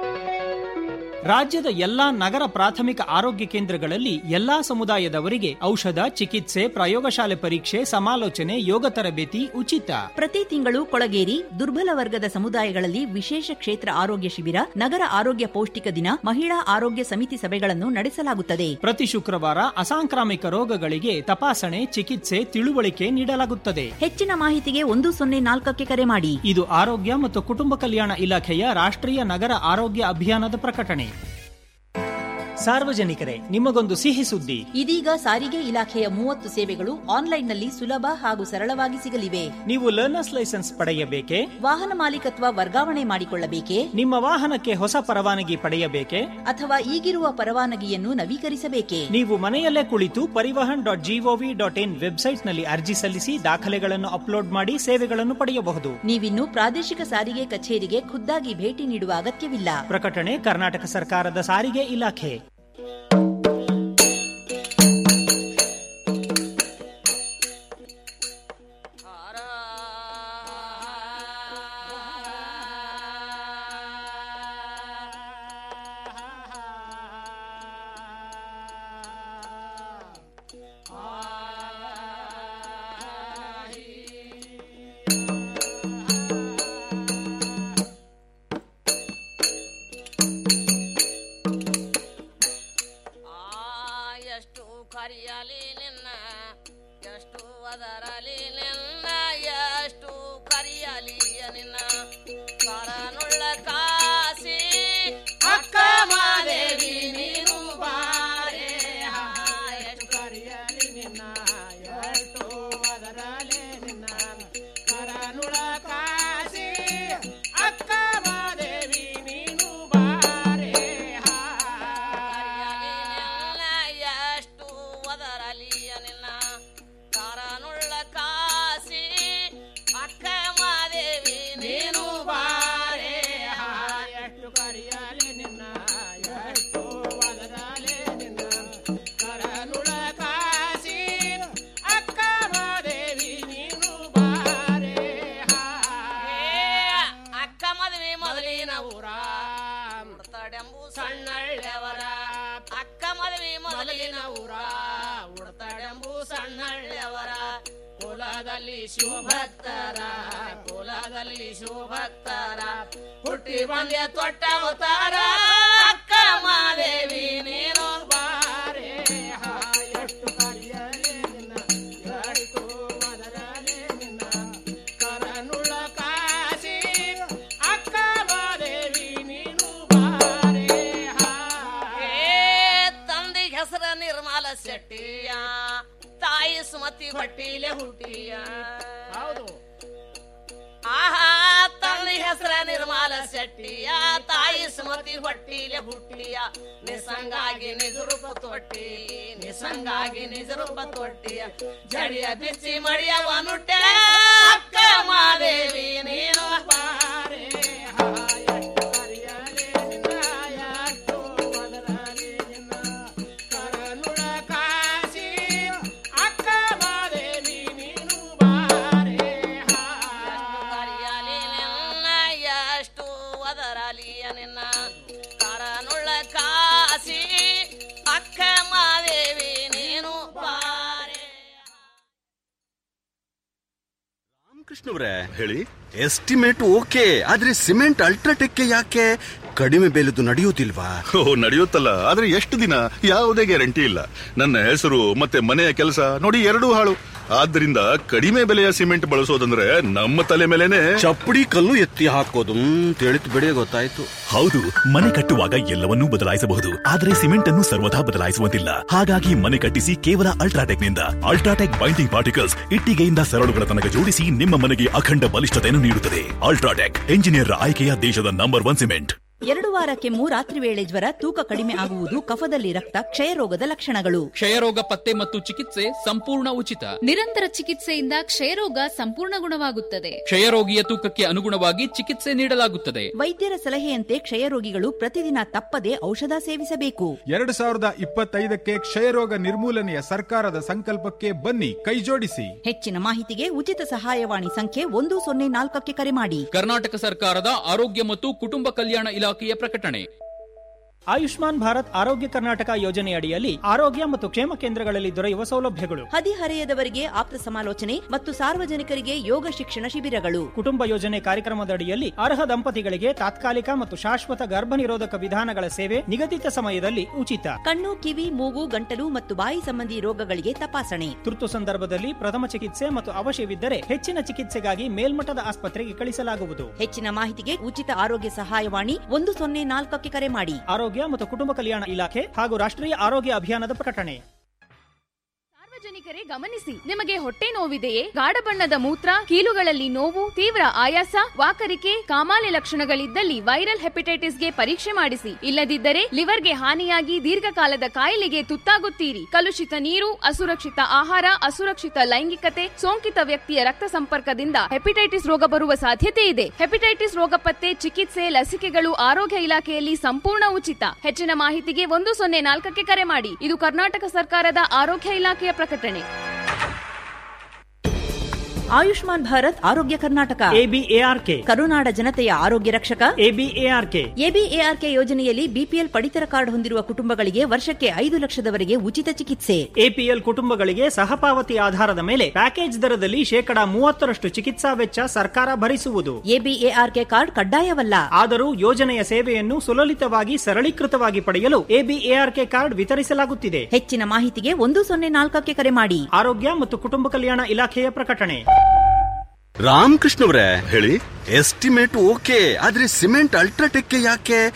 ರಾಜ್ಯದ ಎಲ್ಲಾ ನಗರ ಪ್ರಾಥಮಿಕ ಆರೋಗ್ಯ ಕೇಂದ್ರಗಳಲ್ಲಿ ಎಲ್ಲಾ ಸಮುದಾಯದವರಿಗೆ ಔಷಧ ಚಿಕಿತ್ಸೆ ಪ್ರಯೋಗಶಾಲೆ ಪರೀಕ್ಷೆ ಸಮಾಲೋಚನೆ ಯೋಗ ತರಬೇತಿ ಉಚಿತ
ಪ್ರತಿ ತಿಂಗಳು ಕೊಳಗೇರಿ ದುರ್ಬಲ ವರ್ಗದ ಸಮುದಾಯಗಳಲ್ಲಿ ವಿಶೇಷ ಕ್ಷೇತ್ರ ಆರೋಗ್ಯ ಶಿಬಿರ ನಗರ ಆರೋಗ್ಯ ಪೌಷ್ಟಿಕ ದಿನ ಮಹಿಳಾ ಆರೋಗ್ಯ ಸಮಿತಿ ಸಭೆಗಳನ್ನು ನಡೆಸಲಾಗುತ್ತದೆ
ಪ್ರತಿ ಶುಕ್ರವಾರ ಅಸಾಂಕ್ರಾಮಿಕ ರೋಗಗಳಿಗೆ ತಪಾಸಣೆ ಚಿಕಿತ್ಸೆ ತಿಳುವಳಿಕೆ ನೀಡಲಾಗುತ್ತದೆ
ಹೆಚ್ಚಿನ ಮಾಹಿತಿಗೆ ಒಂದು ಸೊನ್ನೆ ನಾಲ್ಕಕ್ಕೆ ಕರೆ ಮಾಡಿ
ಇದು ಆರೋಗ್ಯ ಮತ್ತು ಕುಟುಂಬ ಕಲ್ಯಾಣ ಇಲಾಖೆಯ ರಾಷ್ಟ್ರೀಯ ನಗರ ಆರೋಗ್ಯ ಅಭಿಯಾನದ ಪ್ರಕಟಣೆ ಸಾರ್ವಜನಿಕರೇ ನಿಮಗೊಂದು ಸಿಹಿ ಸುದ್ದಿ
ಇದೀಗ ಸಾರಿಗೆ ಇಲಾಖೆಯ ಮೂವತ್ತು ಸೇವೆಗಳು ಆನ್ಲೈನ್ನಲ್ಲಿ ಸುಲಭ ಹಾಗೂ ಸರಳವಾಗಿ ಸಿಗಲಿವೆ
ನೀವು ಲರ್ನರ್ಸ್ ಲೈಸೆನ್ಸ್ ಪಡೆಯಬೇಕೆ
ವಾಹನ ಮಾಲೀಕತ್ವ ವರ್ಗಾವಣೆ ಮಾಡಿಕೊಳ್ಳಬೇಕೆ
ನಿಮ್ಮ ವಾಹನಕ್ಕೆ ಹೊಸ ಪರವಾನಗಿ ಪಡೆಯಬೇಕೆ
ಅಥವಾ ಈಗಿರುವ ಪರವಾನಗಿಯನ್ನು ನವೀಕರಿಸಬೇಕೆ
ನೀವು ಮನೆಯಲ್ಲೇ ಕುಳಿತು Parivahan dot gov dot in ವೆಬ್ಸೈಟ್ನಲ್ಲಿ ಅರ್ಜಿ ಸಲ್ಲಿಸಿ ದಾಖಲೆಗಳನ್ನು ಅಪ್ಲೋಡ್ ಮಾಡಿ ಸೇವೆಗಳನ್ನು ಪಡೆಯಬಹುದು
ನೀವಿನ್ನು ಪ್ರಾದೇಶಿಕ ಸಾರಿಗೆ ಕಚೇರಿಗೆ ಖುದ್ದಾಗಿ ಭೇಟಿ ನೀಡುವ ಅಗತ್ಯವಿಲ್ಲ
ಪ್ರಕಟಣೆ ಕರ್ನಾಟಕ ಸರ್ಕಾರದ ಸಾರಿಗೆ ಇಲಾಖೆ
ಎಷ್ಟು ಕರಿಯಲಿ ನಿನ್ನ ಎಷ್ಟು ಅದರಲಿ ನಿನ್ನ ಎಷ್ಟು ಕರಿಯಲಿ ನಿನ್ನ ಕರನುಳ್ಳ ಕಾಸಿ ಅಕ್ಕ ಮಾದೇವಿ ನೀನು ಬಾರೆ ಹಾ, ಎಷ್ಟು ಕರಿಯಲಿ ನಿನ್ನ ಎಷ್ಟು ಅದರಲಿ ನಿನ್ನ ಕರನುಳ ಕಾಸಿ ಅಕ್ಕ ಮಾದೇವಿ ನೀನು ಬಾರೆ ಹಾ ಎಷ್ಟು ಒದರಲಿಯ ನಿನ್ನ ಕಾರನುಳ್ಳ ಕಾಸಿ ಅಕ್ಕ ಮಾದೇವಿ ನೀನು ಬಾರೆ ಹಾ, ಎಷ್ಟು ಕರಿಯಲಿ ನಿನ್ನ ಎಷ್ಟು ಒದರಲಿ ನಿನ್ನ ಕರನುಳ ಕಾಸಿ ಅಕ್ಕ ಮಾದೇವಿ ನೀನು ಬಾರೆ ಹಾ. ಅಕ್ಕ ಮದುವೆ ಮೊದಲಿನ ಊರ ಉಡ್ತಡೆಂಬು ಸಣ್ಣಳ್ಳೆವರ ಅಕ್ಕ ಮದುವೆ ಮೊದಲಿನ ಊರ ಉಡ್ತಡೆಂಬು ಸಣ್ಣಳ್ಳೆವರ ಕುಲದಲ್ಲಿ ಶಿವಭಕ್ತರ ಕುಲದಲ್ಲಿ ಶಿವಭಕ್ತರ ಹುಟ್ಟಿ ಬಂದೆ ತೊಟ್ಟ ಅವತಾರ ಅಕ್ಕ ಮಾದೇವಿ ನೀನು ಬಾರೆ ಹಾ, ಎಷ್ಟು ಕರಿಯಲಿ ನಿನ್ನ ಎಷ್ಟು ಮದರಲಿ ನಿನ್ನ ಕರನುಳ ಕಾಸಿ ಅಕ್ಕ ಮಾದೇವಿ ನೀನು ಬಾರೆ ಹಾ. ಏ ತಂದೆಗೆ ಹೆಸರ ನಿರ್ಮಲ ಶೆಟ್ಟಿಯ ತಾಯಿ ಸುಮತಿ ಹೊಟ್ಟಿಲೆ ಹುಟ್ಟಿಯ ಹೌದು ಆಹಾ ತಂದೆ ಹೆಸರ ನಿರ್ಮಲ ಶೆಟ್ಟಿಯ ತಾಯಿ ಸುಮತಿ ಹೊಟ್ಟಿಲೆ ಹುಟ್ಟಿಯ ನಿಸಂಗಾಗಿ ನಿಜ ರೂಪ ತೊಟ್ಟಿ ನಿಸಂಗಾಗಿ ನಿಜ ರೂಪ ತೊಟ್ಟಿಯ ಜಡಿಯ ಬಿಚ್ಚಿ ಮಡಿಯ ವನುಟ್ಟೆ ಅಕ್ಕ ಮಾದೇವಿ ನೀನು ಬಾರೆ ಹಾ, ಎಷ್ಟು ಕರಿಯಲಿ ನಿನ್ನ, ಎಷ್ಟು ಮದರಲಿ ನಿನ್ನ, ಕರನುಳ ಕಾಸಿ ಅಕ್ಕ ಮಾದೇವಿ ನೀನು ಬಾರೆ ಹಾ. ಕರಿಯಲಿ ನಿನ್ನ ಎಷ್ಟು ಒದರಲಿಯ ನಿನ್ನ ಕರನುಳ್ಳ ಕಾಸಿ ಅಕ್ಕ ಮಾದೇವಿ ನೀನು ಬಾರೆ
ರಾಮಕೃಷ್ಣವ್ರೆ ಹೇಳಿ ಎಸ್ಟಿಮೇಟ್ ಓಕೆ ಆದ್ರೆ ಸಿಮೆಂಟ್ ಅಲ್ಟ್ರಾಟೆಕ್ ಯಾಕೆ ಕಡಿಮೆ ಬೆಲೆದು ನಡೆಯುವುದಿಲ್ವಾ
ಓ ನಡೆಯುತ್ತಲ್ಲ ಆದ್ರೆ ಎಷ್ಟು ದಿನ ಯಾವುದೇ ಗ್ಯಾರಂಟಿ ಇಲ್ಲ ನನ್ನ ಹೆಸರು ಮತ್ತೆ ಮನೆಯ ಕೆಲಸ ನೋಡಿ ಎರಡೂ ಹಾಳು ಆದ್ರಿಂದ ಕಡಿಮೆ ಬೆಲೆಯ ಸಿಮೆಂಟ್ ಬಳಸೋದಂದ್ರೆ ನಮ್ಮ ತಲೆ ಮೇಲೆನೆ
ಚಪ್ಪಡಿ ಕಲ್ಲು ಎತ್ತಿ ಹಾಕೋದು ತಿಳಿತು ಬಿಡಿ ಗೊತ್ತಾಯ್ತು
ಹೌದು ಮನೆ ಕಟ್ಟುವಾಗ ಎಲ್ಲವನ್ನೂ ಬದಲಾಯಿಸಬಹುದು ಆದರೆ ಸಿಮೆಂಟ್ ಅನ್ನು ಸರ್ವದಾ ಬದಲಾಯಿಸುವಂತಿಲ್ಲ ಹಾಗಾಗಿ ಮನೆ ಕಟ್ಟಿಸಿ ಕೇವಲ ಅಲ್ಟ್ರಾಟೆಕ್ ನಿಂದ ಅಲ್ಟ್ರಾಟೆಕ್ ಬೈಂಡಿಂಗ್ ಪಾರ್ಟಿಕಲ್ಸ್ ಇಟ್ಟಿಗೆಯಿಂದ ಸರಳುಗಳ ತನಕ ಜೋಡಿಸಿ ನಿಮ್ಮ ಮನೆಗೆ ಅಖಂಡ ಬಲಿಷ್ಠತೆಯನ್ನು ನೀಡುತ್ತದೆ ಅಲ್ಟ್ರಾಟೆಕ್ ಎಂಜಿನಿಯರ್ ಆಯ್ಕೆಯ ದೇಶದ ನಂಬರ್ ಒನ್ ಸಿಮೆಂಟ್
ಎರಡು ವಾರ ಕೆಮ್ಮು ರಾತ್ರಿ ವೇಳೆ ಜ್ವರ ತೂಕ ಕಡಿಮೆ ಆಗುವುದು ಕಫದಲ್ಲಿ ರಕ್ತ ಕ್ಷಯರೋಗದ ಲಕ್ಷಣಗಳು
ಕ್ಷಯರೋಗ ಪತ್ತೆ ಮತ್ತು ಚಿಕಿತ್ಸೆ ಸಂಪೂರ್ಣ ಉಚಿತ
ನಿರಂತರ ಚಿಕಿತ್ಸೆಯಿಂದ ಕ್ಷಯರೋಗ ಸಂಪೂರ್ಣ ಗುಣವಾಗುತ್ತದೆ
ಕ್ಷಯರೋಗಿಯ ತೂಕಕ್ಕೆ ಅನುಗುಣವಾಗಿ ಚಿಕಿತ್ಸೆ ನೀಡಲಾಗುತ್ತದೆ
ವೈದ್ಯರ ಸಲಹೆಯಂತೆ ಕ್ಷಯರೋಗಿಗಳು ಪ್ರತಿದಿನ ತಪ್ಪದೆ ಔಷಧ ಸೇವಿಸಬೇಕು
ಎರಡು ಸಾವಿರದ ಇಪ್ಪತ್ತೈದಕ್ಕೆ ಕ್ಷಯರೋಗ ನಿರ್ಮೂಲನೆಯ ಸರ್ಕಾರದ ಸಂಕಲ್ಪಕ್ಕೆ ಬನ್ನಿ ಕೈಜೋಡಿಸಿ
ಹೆಚ್ಚಿನ ಮಾಹಿತಿಗೆ ಉಚಿತ ಸಹಾಯವಾಣಿ ಸಂಖ್ಯೆ ಒಂದು ಸೊನ್ನೆ ನಾಲ್ಕಕ್ಕೆ ಕರೆ ಮಾಡಿ
ಕರ್ನಾಟಕ ಸರ್ಕಾರದ ಆರೋಗ್ಯ ಮತ್ತು ಕುಟುಂಬ ಕಲ್ಯಾಣ ಇಲಾಖೆಯ ಪ್ರಕಟಣೆ
ಆಯುಷ್ಮಾನ್ ಭಾರತ್ ಆರೋಗ್ಯ ಕರ್ನಾಟಕ ಯೋಜನೆಯಡಿಯಲ್ಲಿ ಆರೋಗ್ಯ ಮತ್ತು ಕ್ಷೇಮ ಕೇಂದ್ರಗಳಲ್ಲಿ ದೊರೆಯುವ ಸೌಲಭ್ಯಗಳು
ಹದಿಹರೆಯದವರಿಗೆ ಆಪ್ತ ಸಮಾಲೋಚನೆ ಮತ್ತು ಸಾರ್ವಜನಿಕರಿಗೆ ಯೋಗ ಶಿಕ್ಷಣ ಶಿಬಿರಗಳು
ಕುಟುಂಬ ಯೋಜನೆ ಕಾರ್ಯಕ್ರಮದಡಿಯಲ್ಲಿ ಅರ್ಹ ದಂಪತಿಗಳಿಗೆ ತಾತ್ಕಾಲಿಕ ಮತ್ತು ಶಾಶ್ವತ ಗರ್ಭ ನಿರೋಧಕ ವಿಧಾನಗಳ ಸೇವೆ ನಿಗದಿತ ಸಮಯದಲ್ಲಿ ಉಚಿತ
ಕಣ್ಣು ಕಿವಿ ಮೂಗು ಗಂಟಲು ಮತ್ತು ಬಾಯಿ ಸಂಬಂಧಿ ರೋಗಗಳಿಗೆ ತಪಾಸಣೆ
ತುರ್ತು ಸಂದರ್ಭದಲ್ಲಿ ಪ್ರಥಮ ಚಿಕಿತ್ಸೆ ಮತ್ತು ಅವಶ್ಯವಿದ್ದರೆ ಹೆಚ್ಚಿನ ಚಿಕಿತ್ಸೆಗಾಗಿ ಮೇಲ್ಮಟ್ಟದ ಆಸ್ಪತ್ರೆಗೆ ಕಳಿಸಲಾಗುವುದು
ಹೆಚ್ಚಿನ ಮಾಹಿತಿಗೆ ಉಚಿತ ಆರೋಗ್ಯ ಸಹಾಯವಾಣಿ ಒಂದು ಸೊನ್ನೆ ನಾಲ್ಕಕ್ಕೆ ಕರೆ ಮಾಡಿ
ಆರೋಗ್ಯ ಮತ್ತು ಕುಟುಂಬ ಕಲ್ಯಾಣ ಇಲಾಖೆ ಹಾಗೂ ರಾಷ್ಟ್ರೀಯ ಆರೋಗ್ಯ ಅಭಿಯಾನದ ಪ್ರಕಟಣೆ
ಸಾರ್ವಜನಿಕರೇ ಗಮನಿಸಿ ನಿಮಗೆ ಹೊಟ್ಟೆ ನೋವಿದೆಯೇ ಗಾಢ ಬಣ್ಣದ ಮೂತ್ರ ಕೀಲುಗಳಲ್ಲಿ ನೋವು ತೀವ್ರ ಆಯಾಸ ವಾಕರಿಕೆ ಕಾಮಾಲೆ ಲಕ್ಷಣಗಳಿದ್ದಲ್ಲಿ ವೈರಲ್ ಹೆಪಟೈಟಿಸ್ಗೆ ಪರೀಕ್ಷೆ ಮಾಡಿಸಿ ಇಲ್ಲದಿದ್ದರೆ ಲಿವರ್ಗೆ ಹಾನಿಯಾಗಿ ದೀರ್ಘಕಾಲದ ಕಾಯಿಲೆಗೆ ತುತ್ತಾಗುತ್ತೀರಿ ಕಲುಷಿತ ನೀರು ಅಸುರಕ್ಷಿತ ಆಹಾರ ಅಸುರಕ್ಷಿತ ಲೈಂಗಿಕತೆ ಸೋಂಕಿತ ವ್ಯಕ್ತಿಯ ರಕ್ತ ಸಂಪರ್ಕದಿಂದ ಹೆಪಟೈಟಿಸ್ ರೋಗ ಬರುವ ಸಾಧ್ಯತೆ ಇದೆ ಹೆಪಟೈಟಿಸ್ ರೋಗ ಪತ್ತೆ ಚಿಕಿತ್ಸೆ ಲಸಿಕೆಗಳು ಆರೋಗ್ಯ ಇಲಾಖೆಯಲ್ಲಿ ಸಂಪೂರ್ಣ ಉಚಿತ ಹೆಚ್ಚಿನ ಮಾಹಿತಿಗೆ ಒಂದು ಸೊನ್ನೆ ನಾಲ್ಕಕ್ಕೆ ಕರೆ ಮಾಡಿ ಇದು ಕರ್ನಾಟಕ ಸರ್ಕಾರದ ಆರೋಗ್ಯ ಇಲಾಖೆಯ ಪ್ರಕಟಣೆ
ಆಯುಷ್ಮಾನ್ ಭಾರತ್ ಆರೋಗ್ಯ ಕರ್ನಾಟಕ
ಎಬಿಎಆರ್ಕೆ
ಕರುನಾಡ ಜನತೆಯ ಆರೋಗ್ಯ ರಕ್ಷಕ
ಎಬಿಎಆರ್ಕೆ
ಎಬಿಎಆರ್ಕೆ ಯೋಜನೆಯಲ್ಲಿ ಬಿಪಿಎಲ್ ಪಡಿತರ ಕಾರ್ಡ್ ಹೊಂದಿರುವ ಕುಟುಂಬಗಳಿಗೆ ವರ್ಷಕ್ಕೆ ಐದು ಲಕ್ಷದವರೆಗೆ ಉಚಿತ ಚಿಕಿತ್ಸೆ
ಎಪಿಎಲ್ ಕುಟುಂಬಗಳಿಗೆ ಸಹಪಾವತಿ ಆಧಾರದ ಮೇಲೆ ಪ್ಯಾಕೇಜ್ ದರದಲ್ಲಿ ಶೇಕಡಾ ಮೂವತ್ತರಷ್ಟು ಚಿಕಿತ್ಸಾ ವೆಚ್ಚ ಸರ್ಕಾರ ಭರಿಸುವುದು
ಎಬಿಎಆರ್ಕೆ ಕಾರ್ಡ್ ಕಡ್ಡಾಯವಲ್ಲ
ಆದರೂ ಯೋಜನೆಯ ಸೇವೆಯನ್ನು ಸುಲಲಿತವಾಗಿ ಸರಳೀಕೃತವಾಗಿ ಪಡೆಯಲು ಎಬಿಎಆರ್ಕೆ ಕಾರ್ಡ್ ವಿತರಿಸಲಾಗುತ್ತಿದೆ
ಹೆಚ್ಚಿನ ಮಾಹಿತಿಗೆ ಒಂದು ಸೊನ್ನೆ ನಾಲ್ಕಕ್ಕೆ ಕರೆ ಮಾಡಿ
ಆರೋಗ್ಯ ಮತ್ತು ಕುಟುಂಬ ಕಲ್ಯಾಣ ಇಲಾಖೆಯ ಪ್ರಕಟಣೆ
ರಾಮಕೃಷ್ಣವ್ರೆ ಹೇಳಿ ಎಸ್ಟಿಮೇಟ್ ಓಕೆ ಆದ್ರೆ ಸಿಮೆಂಟ್ ಅಲ್ಟ್ರಾಟೆಕ್ ಯಾಕೆ